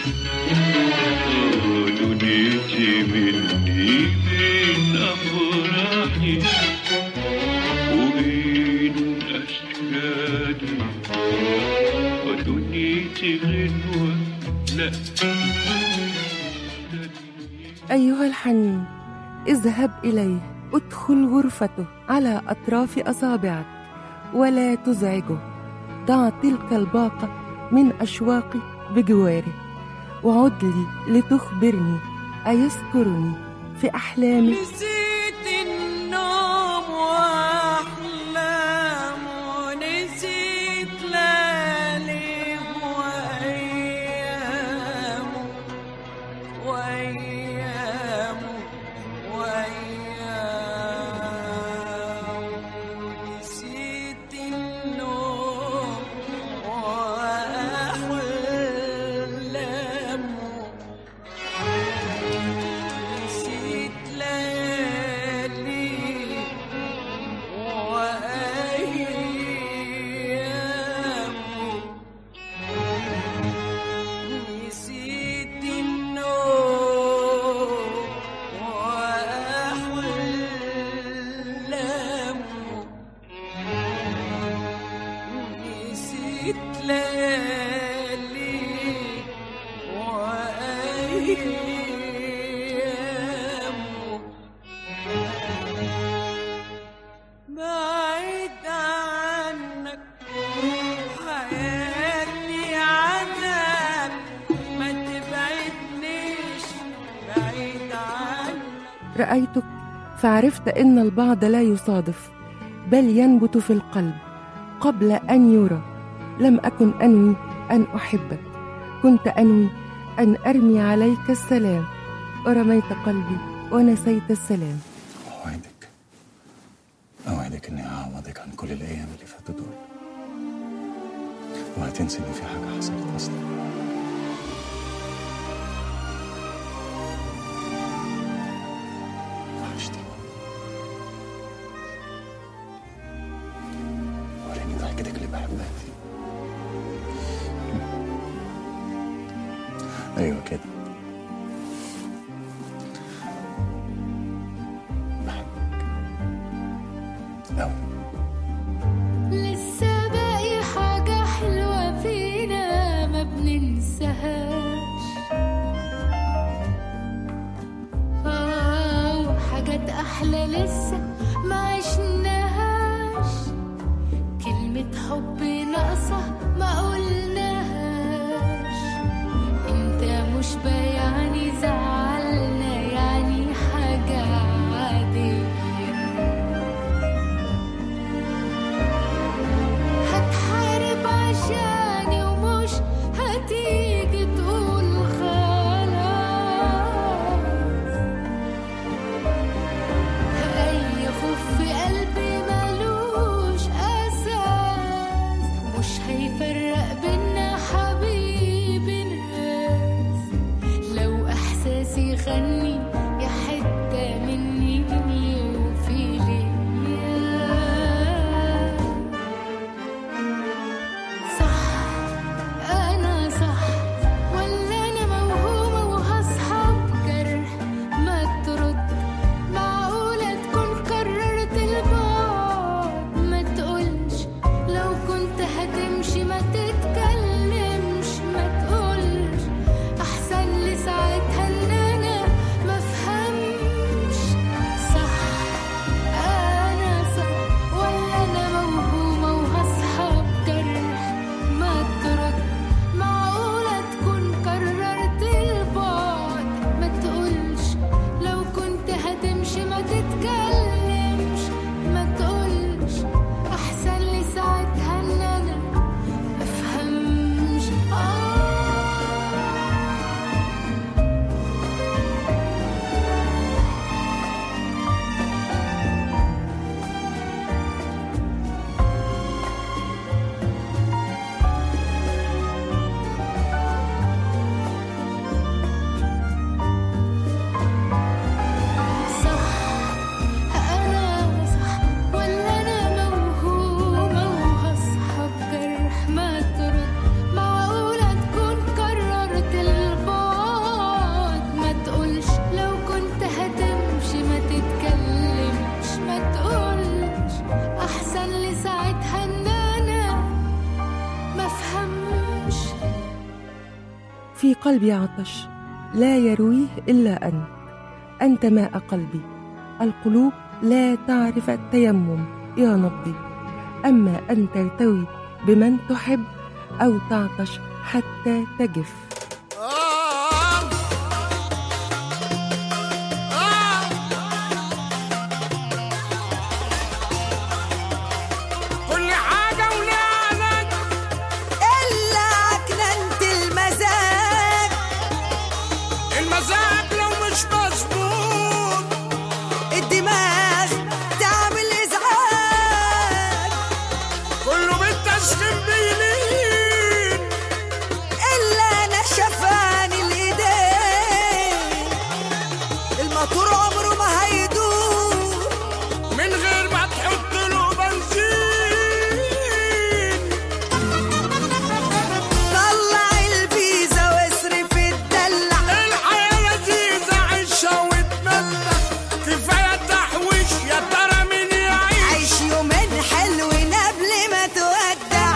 آه، دنيتي مني بين أفراحي وبين أشكالي ودنيتي غنوة لا أيها الحنين اذهب إليه ادخل غرفته على أطراف أصابعك ولا تزعجه ضع تلك الباقة من أشواقي بجواره وعد لي لتخبرني أيذكرني في أحلامي نسيت النوم واحلام ونسيت ليالي وايام وايام وايام نسيت النوم واحلام نسيت ليالي وأيام نسيت النوم وأحلام نسيت ليالي وأيام بعيد عنك حياتي عذاب ما تبعدنيش بعيد عنك رأيتك فعرفت أن البعض لا يصادف بل ينبت في القلب قبل أن يرى لم أكن أنوي أن أحبك كنت أنوي أن أرمي عليك السلام ورميت قلبي ونسيت السلام أوعدك أوعدك إني هعوضك عن كل الأيام اللي فاتوا دول وهتنسي إن في حاجة حصلت أصلا وحشتي وريني ضحكتك اللي بحبها دي أيوة كده لسه باقي حاجة حلوة فينا ما بننساهاش آه وحاجات أحلى لسه ما عشناهاش كلمة حب ناقصة ما قلناهاش انت مش بيعني زعلنا يعني حاجة عادية هتحارب عشاني ومش هتيجي تقول خلاص أي خوف في قلبي ملوش أساس مش هيفرق بينا حبيبي ناس لو إحساسي غني يا حتة مني وفي ليا صح أنا صح ولا أنا موهومة وهصحى بجرح ما ترد معقولة تكون قررت البعد ما تقولش لو كنت هتمشي ما تتكلمش ما تقولش أحسن لي ساعتها إن أنا ما قلبي عطش لا يرويه إلا أنت أنت ماء قلبي القلوب لا تعرف التيمم يا نبضي أما أن ترتوي بمن تحب أو تعطش حتى تجف كل حاجة ولها نجم إلا عكننت المزاج المزاج لو مش مظبوط الدماغ تعمل إزعاج كله بالتسخين بيلين إلا أنا شفاني الإيدين الموتور عمره ما هيدور من غير ما تحط له بنزين طلع الفيزا واصرف الدلع الحياة لذيذة عيشها واتمتع كفاية تحويش يا ترى مين يعيش عيش يومين حلوين قبل ما تودع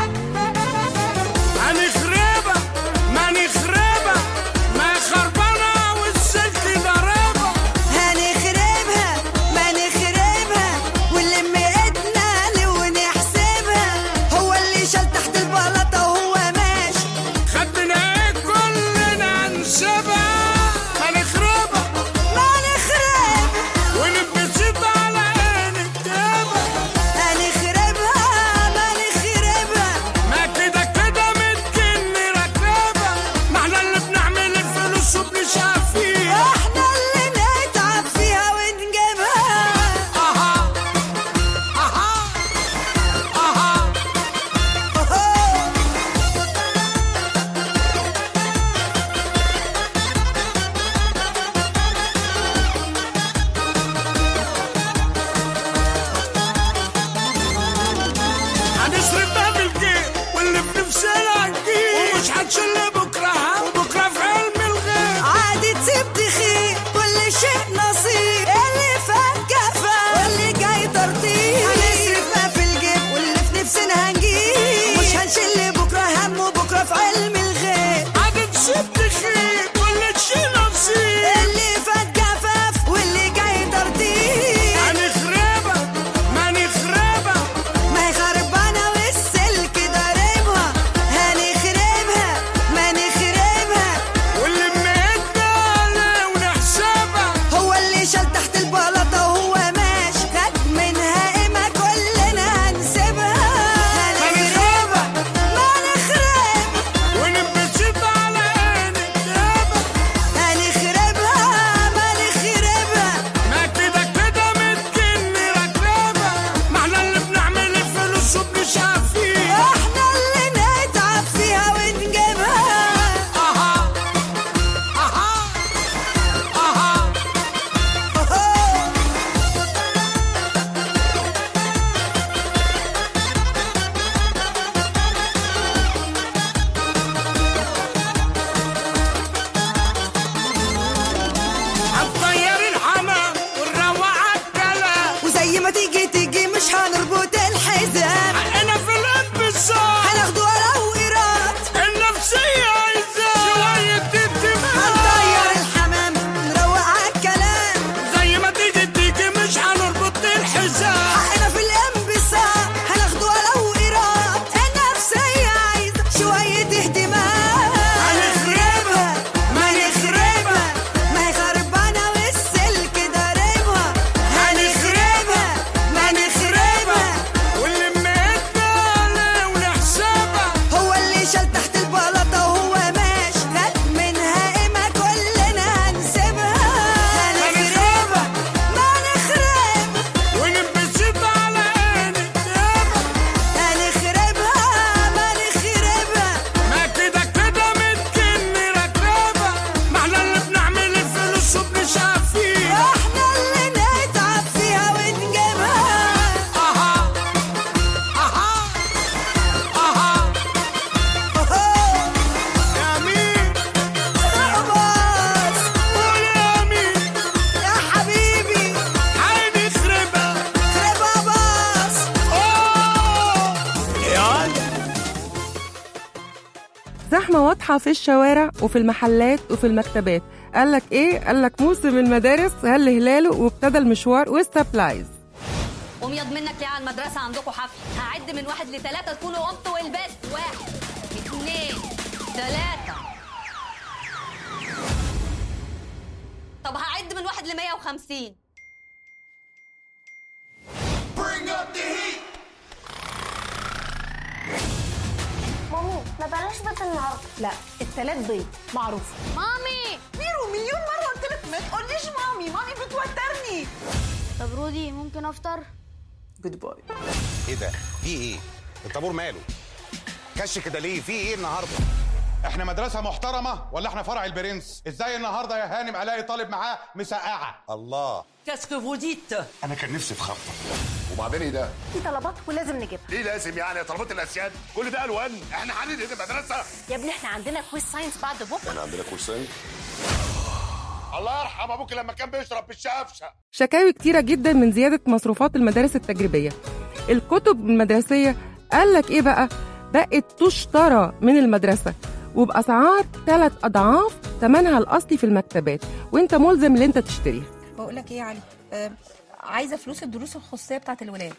هنخربها ما نخربها ما خربانة والسلك ضربها هنخربها واضحة في الشوارع وفي المحلات وفي المكتبات قال لك ايه قال لك موسم المدارس هل هلاله وابتدى المشوار والسبلايز وميض منك ليه على المدرسة عندكم حفل هعد من واحد لثلاثة تكونوا قمتوا ولبست واحد اثنين ثلاثة طب هعد من واحد لمية وخمسين مامي ما بلاش بيت النهارده لا التلات بيض معروف مامي ميرو مليون مرة قلت لك ما تقوليش مامي مامي بتوترني طب رودي ممكن افطر جود باي ايه ده؟ في ايه؟ الطابور ماله؟ كش كده ليه؟ في ايه النهارده؟ احنا مدرسة محترمة ولا احنا فرع البرنس؟ ازاي النهارده يا هانم الاقي طالب معاه مسقعة؟ الله كاسكو فو ديت انا كان نفسي في خبطه وبعدين ايه ده؟ في طلبات ولازم نجيبها ليه لازم يعني يا طلبات الاسياد؟ كل ده الوان احنا هندهن المدرسة يا ابني احنا عندنا كويس ساينس بعد بكره احنا عندنا كورسين الله يرحم ابوك لما كان بيشرب بالشفشة شكاوي كتيرة جدا من زيادة مصروفات المدارس التجريبية الكتب المدرسية قال لك ايه بقى بقت تشترى من المدرسة وبأسعار ثلاث أضعاف ثمنها الأصلي في المكتبات وانت ملزم اللي انت تشتريها بقول لك ايه يا علي آه عايزه فلوس الدروس الخصوصيه بتاعت الولاد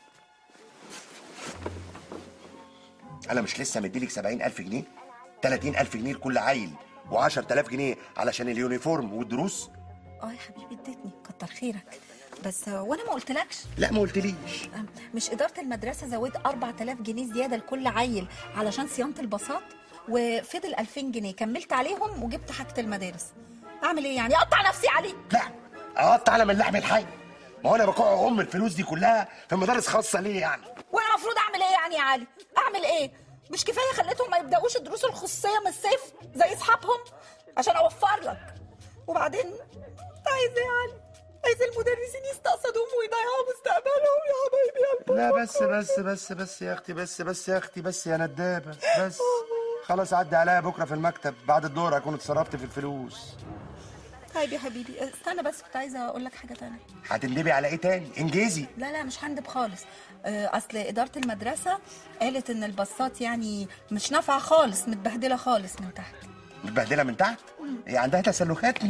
انا مش لسه مديلك 70000 جنيه 30000 جنيه لكل عيل و10000 جنيه علشان اليونيفورم والدروس اه يا حبيبي اديتني كتر خيرك بس آه، وانا ما قلتلكش لا ما قلتليش آه، مش اداره المدرسه زودت 4000 جنيه زياده لكل عيل علشان صيانه الباصات وفضل 2000 جنيه كملت عليهم وجبت حاجه المدارس اعمل ايه يعني اقطع نفسي عليك لا اقطع على من اللحم الحي ما هو انا بقع ام الفلوس دي كلها في مدارس خاصه ليه يعني وانا المفروض اعمل ايه يعني يا علي اعمل ايه مش كفايه خليتهم ما يبداوش الدروس الخصوصيه من الصيف زي اصحابهم عشان اوفر لك وبعدين عايز ايه يا علي عايز المدرسين يستقصدوهم ويضيعوا مستقبلهم يا حبايبي يا لا بس بس بس بس يا اختي بس بس يا اختي بس يا ندابه بس خلاص عدي عليا بكره في المكتب بعد الدور اكون اتصرفت في الفلوس طيب يا حبيبي استنى بس كنت عايزه اقول لك حاجه تانية هتندبي على ايه تاني انجزي لا لا مش هندب خالص آه، اصل اداره المدرسه قالت ان الباصات يعني مش نافعه خالص متبهدله خالص من تحت متبهدله من تحت هي عندها تسلخات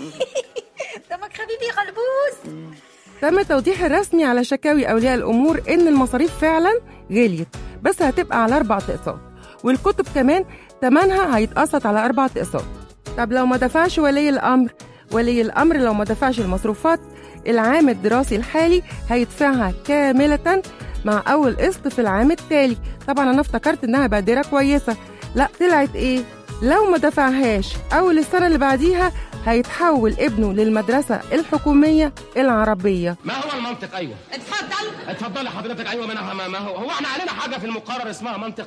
دمك خفيف يا خلبوس تم التوضيح الرسمي على شكاوي أولياء الأمور إن المصاريف فعلا غليت بس هتبقى على أربع أقساط والكتب كمان تمنها هيتقسط على أربع أقساط طب لو ما دفعش ولي الأمر ولي الأمر لو ما دفعش المصروفات العام الدراسي الحالي هيدفعها كاملة مع أول قسط في العام التالي طبعا أنا افتكرت إنها بادرة كويسة لا طلعت إيه لو ما دفعهاش أول السنة اللي بعديها هيتحول ابنه للمدرسة الحكومية العربية ما هو المنطق ايوه اتفضل اتفضلي حضرتك ايوه ما أنا- ما ما هو هو احنا علينا حاجه في المقرر اسمها منطق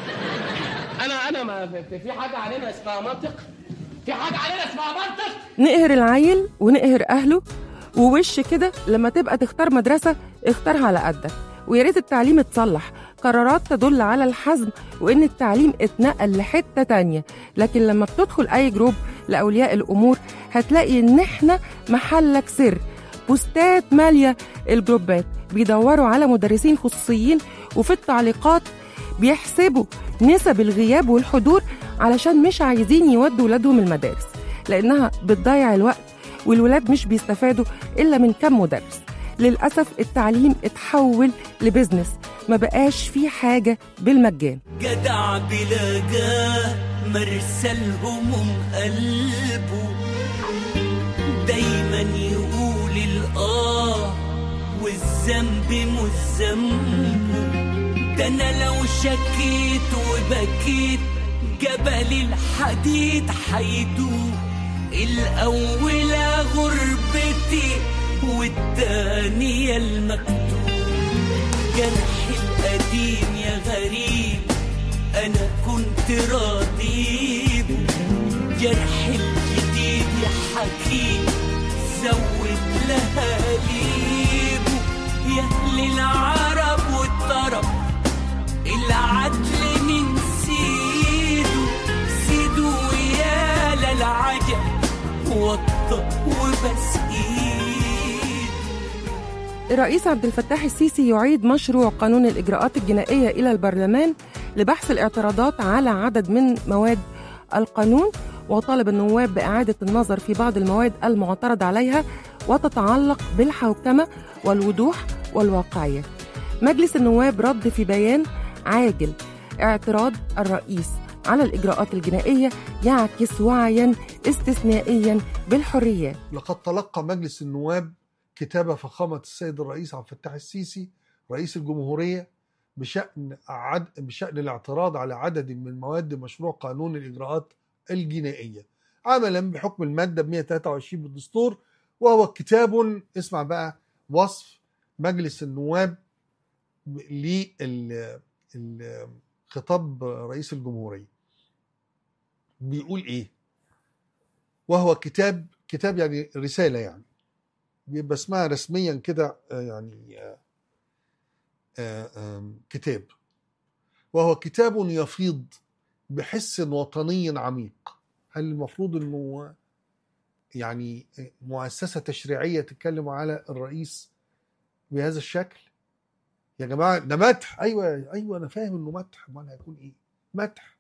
انا انا ما في- في حاجه علينا اسمها منطق في حاجه علينا اسمها منطق نقهر العيل ونقهر أهله ووش كده لما تبقى تختار مدرسة اختارها على قدك ويا ريت التعليم اتصلح قرارات تدل على الحزم وإن التعليم اتنقل لحتة تانية لكن لما بتدخل أي جروب لأولياء الأمور هتلاقي إن إحنا محلك سر بوستات مالية الجروبات بيدوروا على مدرسين خصوصيين وفي التعليقات بيحسبوا نسب الغياب والحضور علشان مش عايزين يودوا ولادهم المدارس لأنها بتضيع الوقت والولاد مش بيستفادوا إلا من كم مدرس للأسف التعليم اتحول لبزنس ما بقاش فيه حاجة بالمجان جدع بلاقاه مرسى الهموم قلبه دايما يقول الآه والذنب مش ذنبه ده أنا لو شكيت وبكيت جبل الحديد حيدوب الأولى غربتي والتانية المكتوب جرحي القديم يا غريب أنا كنت راضي بيه. جرحي الجديد يا حكيم زود لها ليبه يا أهل العرب والطرب العدل من سيده سيدوا يا للعجب وطى وبس ايد الرئيس عبد الفتاح السيسي يعيد مشروع قانون الإجراءات الجنائية إلى البرلمان لبحث الاعتراضات على عدد من مواد القانون وطالب النواب بإعادة النظر في بعض المواد المعترض عليها وتتعلق بالحوكمة والوضوح والواقعية مجلس النواب رد في بيان عاجل اعتراض الرئيس على الإجراءات الجنائية يعكس وعيا استثنائيا بالحريات لقد تلقى مجلس النواب كتاب فخامة السيد الرئيس عبد الفتاح السيسي رئيس الجمهورية بشأن عد... بشأن الاعتراض على عدد من مواد مشروع قانون الإجراءات الجنائية عملا بحكم المادة 123 بالدستور وهو كتاب اسمع بقى وصف مجلس النواب لخطاب رئيس الجمهورية بيقول ايه وهو كتاب كتاب يعني رسالة يعني بيبقى اسمها رسميا كده آه، يعني آه، آه، آم، كتاب وهو كتاب يفيض بحس وطني عميق هل المفروض انه يعني مؤسسة تشريعية تتكلم على الرئيس بهذا الشكل يا جماعة ده مدح أيوة أيوة أنا فاهم إنه مدح أمال هيكون إيه مدح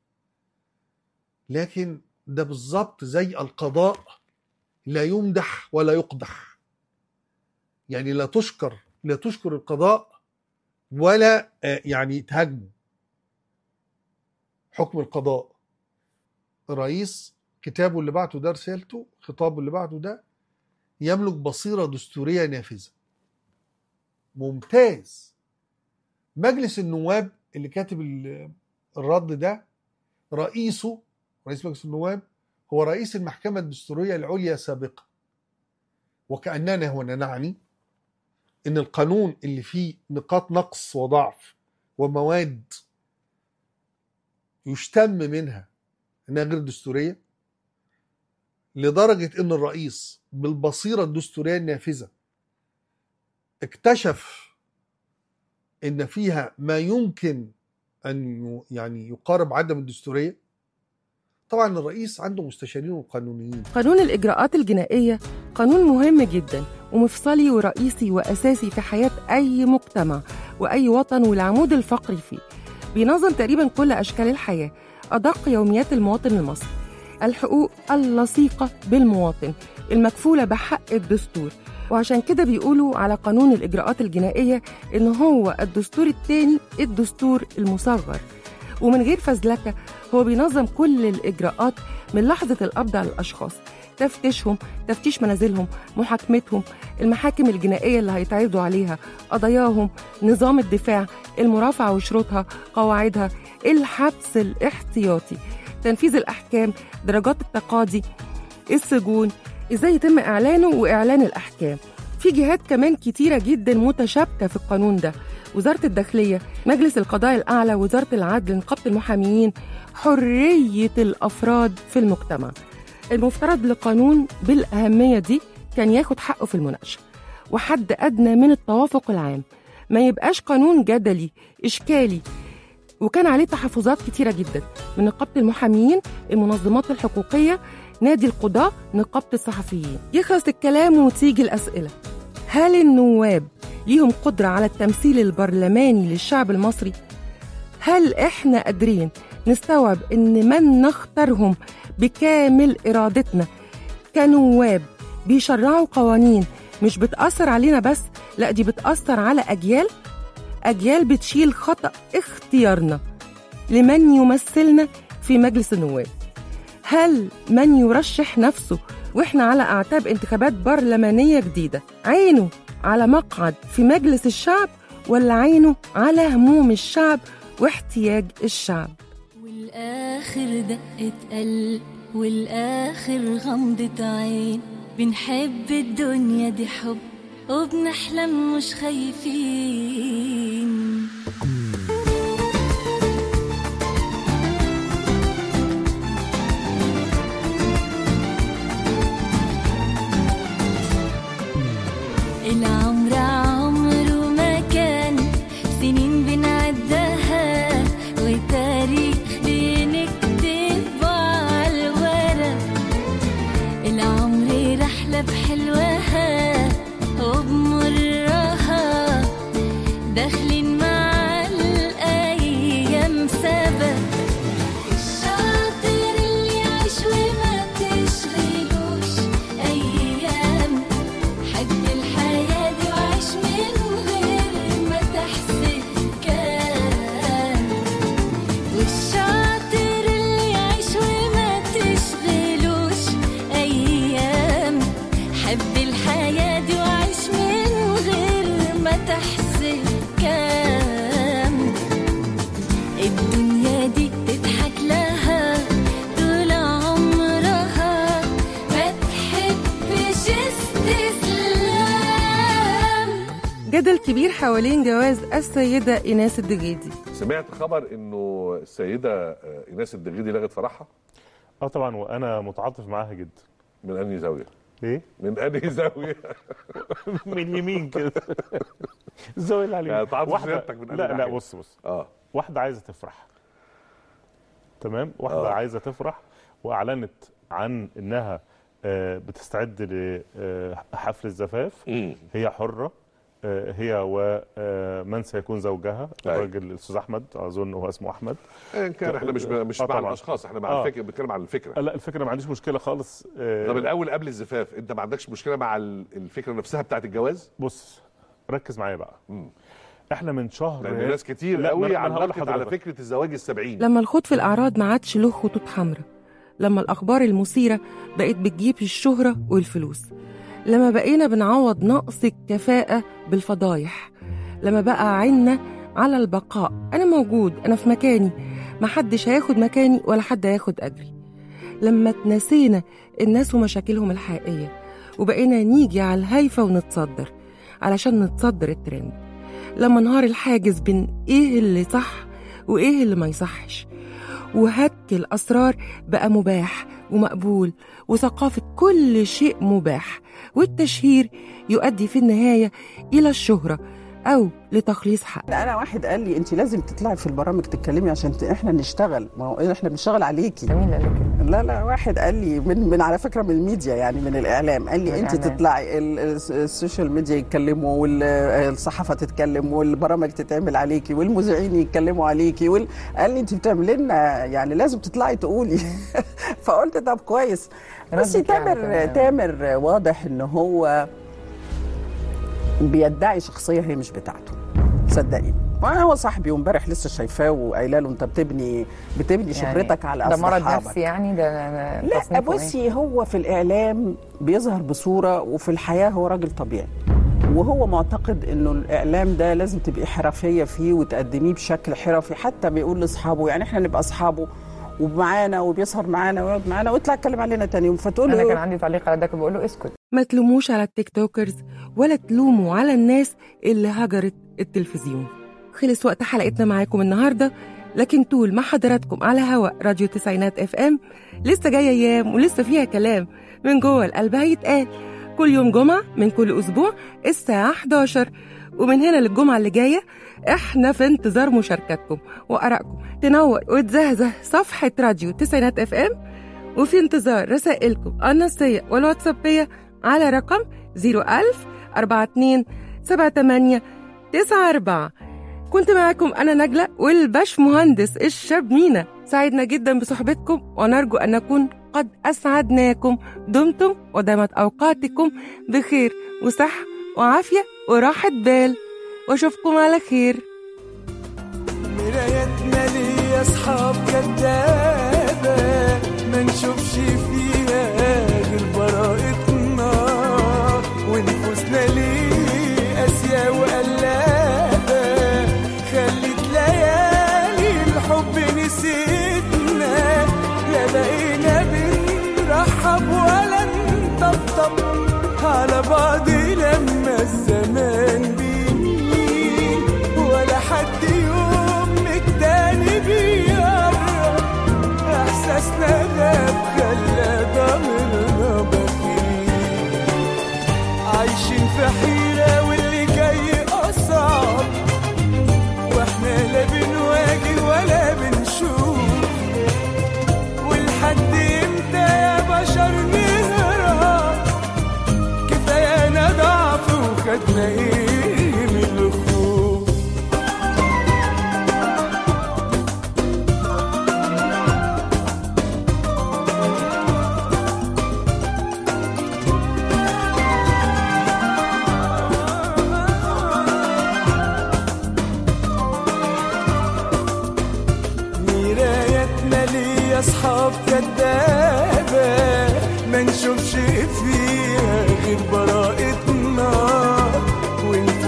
لكن ده بالظبط زي القضاء لا يمدح ولا يقدح يعني لا تشكر لا تشكر القضاء ولا آه، يعني تهاجمه حكم القضاء الرئيس كتابه اللي بعته ده رسالته خطابه اللي بعته ده يملك بصيرة دستورية نافذة ممتاز مجلس النواب اللي كاتب ال- الرد ده رئيسه رئيس مجلس النواب هو رئيس المحكمة الدستورية العليا سابقا وكأننا هنا نعني إن القانون اللي فيه نقاط نقص وضعف ومواد يشتم منها انها غير دستوريه لدرجه ان الرئيس بالبصيره الدستوريه النافذه اكتشف ان فيها ما يمكن ان ي- يعني يقارب عدم الدستوريه طبعا الرئيس عنده مستشارين وقانونيين قانون الإجراءات الجنائية قانون مهم جدا ومفصلي ورئيسي وأساسي في حياة أي مجتمع وأي وطن والعمود الفقري فيه بينظم تقريبا كل أشكال الحياة أدق يوميات المواطن المصري الحقوق اللصيقة بالمواطن المكفولة بحق الدستور وعشان كده بيقولوا على قانون الإجراءات الجنائية إن هو الدستور الثاني الدستور المصغر ومن غير فزلكة هو بينظم كل الإجراءات من لحظة القبض على الأشخاص تفتيشهم تفتيش منازلهم محاكمتهم المحاكم الجنائية اللي هيتعرضوا عليها قضاياهم نظام الدفاع المرافعة وشروطها قواعدها الحبس الاحتياطي تنفيذ الأحكام درجات التقاضي السجون ازاي يتم اعلانه واعلان الاحكام في جهات كمان كتيره جدا متشابكه في القانون ده وزاره الداخليه مجلس القضاء الاعلى وزاره العدل نقابه المحاميين حريه الافراد في المجتمع المفترض لقانون بالاهميه دي كان ياخد حقه في المناقشه وحد ادنى من التوافق العام ما يبقاش قانون جدلي اشكالي وكان عليه تحفظات كتيرة جدا من نقابة المحاميين المنظمات الحقوقية نادي القضاة نقابة الصحفيين يخلص الكلام وتيجي الأسئلة هل النواب ليهم قدرة على التمثيل البرلماني للشعب المصري؟ هل إحنا قادرين نستوعب إن من نختارهم بكامل إرادتنا كنواب بيشرعوا قوانين مش بتأثر علينا بس لا دي بتأثر على أجيال أجيال بتشيل خطأ اختيارنا لمن يمثلنا في مجلس النواب هل من يرشح نفسه واحنا على اعتاب انتخابات برلمانيه جديده عينه على مقعد في مجلس الشعب ولا عينه على هموم الشعب واحتياج الشعب والآخر دقة قلب والآخر غمضة عين بنحب الدنيا دي حب وبنحلم مش خايفين العمر عمره ما كان سنين بنعدها وتاريخ بنكتبه على الورق العمر رحلة بحلوها وبمرها داخلين مع الأيام سبق الشاطر اللي الحياة دي وعيش من غير ما تحسب كام الدنيا دي تضحك لها طول عمرها ما تحبش استسلام جدل كبير حوالين جواز السيدة إيناس الدجيدي سمعت خبر انه السيده آه، ايناس الدغيدي لغت فرحها اه طبعا وانا متعاطف معاها جدا من انهي زاويه ايه من انهي زاويه من يمين كده الزاويه اللي على يعني اليمين تعاطف واحده سيادتك من أنهي لا لا ناحية؟ بص بص اه واحده عايزه تفرح تمام واحده آه. عايزه تفرح واعلنت عن انها آه، بتستعد لحفل الزفاف هي حره آه، هي ومن سيكون زوجها الراجل الاستاذ احمد اظن هو اسمه احمد ان كان احنا مش مش آه مع طبعاً. الاشخاص احنا مع آه. الفكره بنتكلم عن الفكره لا الفكره ما عنديش مشكله خالص آه، طب الاول قبل الزفاف انت ما عندكش مشكله مع ال- الفكره نفسها بتاعت الجواز بص ركز معايا بقى احنا من شهر لان ناس كتير لا، ما قوي أنا- ما أنا هقول علقت على لحضرتك. فكره الزواج السبعين لما الخوض في الأعراض ما عادش له خطوط حمراء لما الأخبار المثيرة بقت بتجيب الشهرة والفلوس لما بقينا بنعوض نقص الكفاءة بالفضايح لما بقى عنا على البقاء أنا موجود أنا في مكاني محدش هياخد مكاني ولا حد هياخد أجري لما اتنسينا الناس ومشاكلهم الحقيقية وبقينا نيجي على الهايفة ونتصدر علشان نتصدر الترند لما انهار الحاجز بين ايه اللي صح وايه اللي ما يصحش وهك الاسرار بقى مباح ومقبول وثقافه كل شيء مباح والتشهير يؤدي في النهايه الى الشهره او لتخليص حق انا واحد قال لي انت لازم تطلعي في البرامج تتكلمي عشان ت- احنا نشتغل ما هو احنا بنشتغل عليكي مين قال لك لا لا واحد قال لي من من على فكره من الميديا يعني من الاعلام قال لي من انت الإعلام. تطلعي ال- ال- السوشيال ميديا يتكلموا والصحافه تتكلم والبرامج تتعمل عليكي والمذيعين يتكلموا عليكي وال... قال لي انت بتعملي لنا يعني لازم تطلعي تقولي فقلت طب كويس بس ردك يعني تامر تمام. تامر واضح ان هو بيدعي شخصيه هي مش بتاعته صدقيني وانا هو صاحبي وامبارح لسه شايفاه وقايله له انت بتبني بتبني شهرتك على ده مرض أصحابك. نفسي يعني ده لا تصنيفه إيه؟ بصي هو في الاعلام بيظهر بصوره وفي الحياه هو راجل طبيعي وهو معتقد انه الاعلام ده لازم تبقي حرفيه فيه وتقدميه بشكل حرفي حتى بيقول لاصحابه يعني احنا نبقى اصحابه ومعانا وبيسهر معانا ويقعد معانا ويطلع يتكلم علينا تاني يوم فتقول انا له كان عندي تعليق على ده كنت بقول له اسكت ما تلوموش على التيك توكرز ولا تلوموا على الناس اللي هجرت التلفزيون خلص وقت حلقتنا معاكم النهارده لكن طول ما حضراتكم على هواء راديو تسعينات اف ام لسه جايه ايام ولسه فيها كلام من جوه القلب هيتقال كل يوم جمعه من كل اسبوع الساعه 11 ومن هنا للجمعه اللي جايه احنا في انتظار مشاركاتكم وارائكم تنور وتزهزه صفحه راديو تسعينات اف ام وفي انتظار رسائلكم النصية والواتسابية على رقم 01000 42 78 94 كنت معاكم أنا نجلة والباش مهندس الشاب مينا سعدنا جدا بصحبتكم ونرجو أن نكون قد أسعدناكم دمتم ودامت أوقاتكم بخير وصحة وعافية وراحة بال وأشوفكم على خير مرايتنا ليا اصحاب كدابة ما نشوفش فيها غير براءتنا ونفوسنا ليه قاسية وقلابة خلت ليالي الحب نسيتنا لا بقينا بنرحب ولا نطبطب على بعض لما الزمان بيميل ولا حد يوم التاني بيقرب احساسنا غاب خلى ضميرنا بخيل عايشين في حيرة واللي جاي أصعب واحنا لا بنواجه ولا بنشوف ولحد امتى يا بشر نهرب كفايانا ضعف وخدنا ايه من الخوف مرايتنا ليا اصحاب كدابة ما نشوفش فيها غير براءة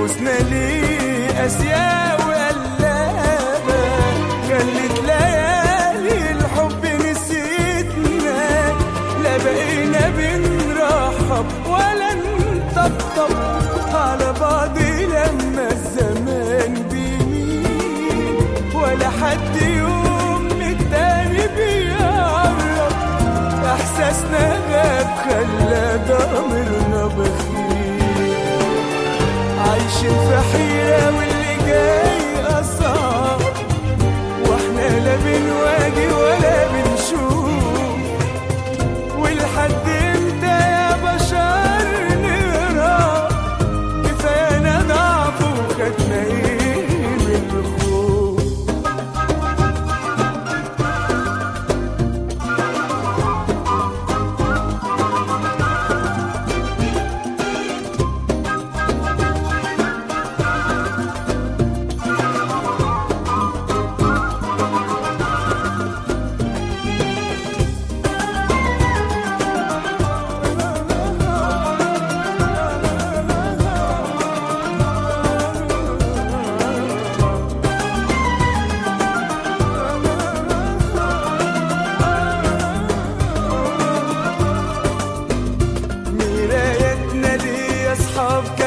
نفوسنا ليه قاسية وقلابة خلت ليالي الحب نسيتنا لا بقينا بنرحب ولا نطبطب على بعض لما الزمان بيميل ولا حد يوم من التاني بيقرب احساسنا غاب خلى ضميرنا بخيل عايشين في حيرة واللي جاي أصعب واحنا لا بنواجه ولا بنشوف ولحد امتى يا بشر نقرا كفاية ضعف وخدنا ايه من الخوف مرايتنا دي يا اصحاب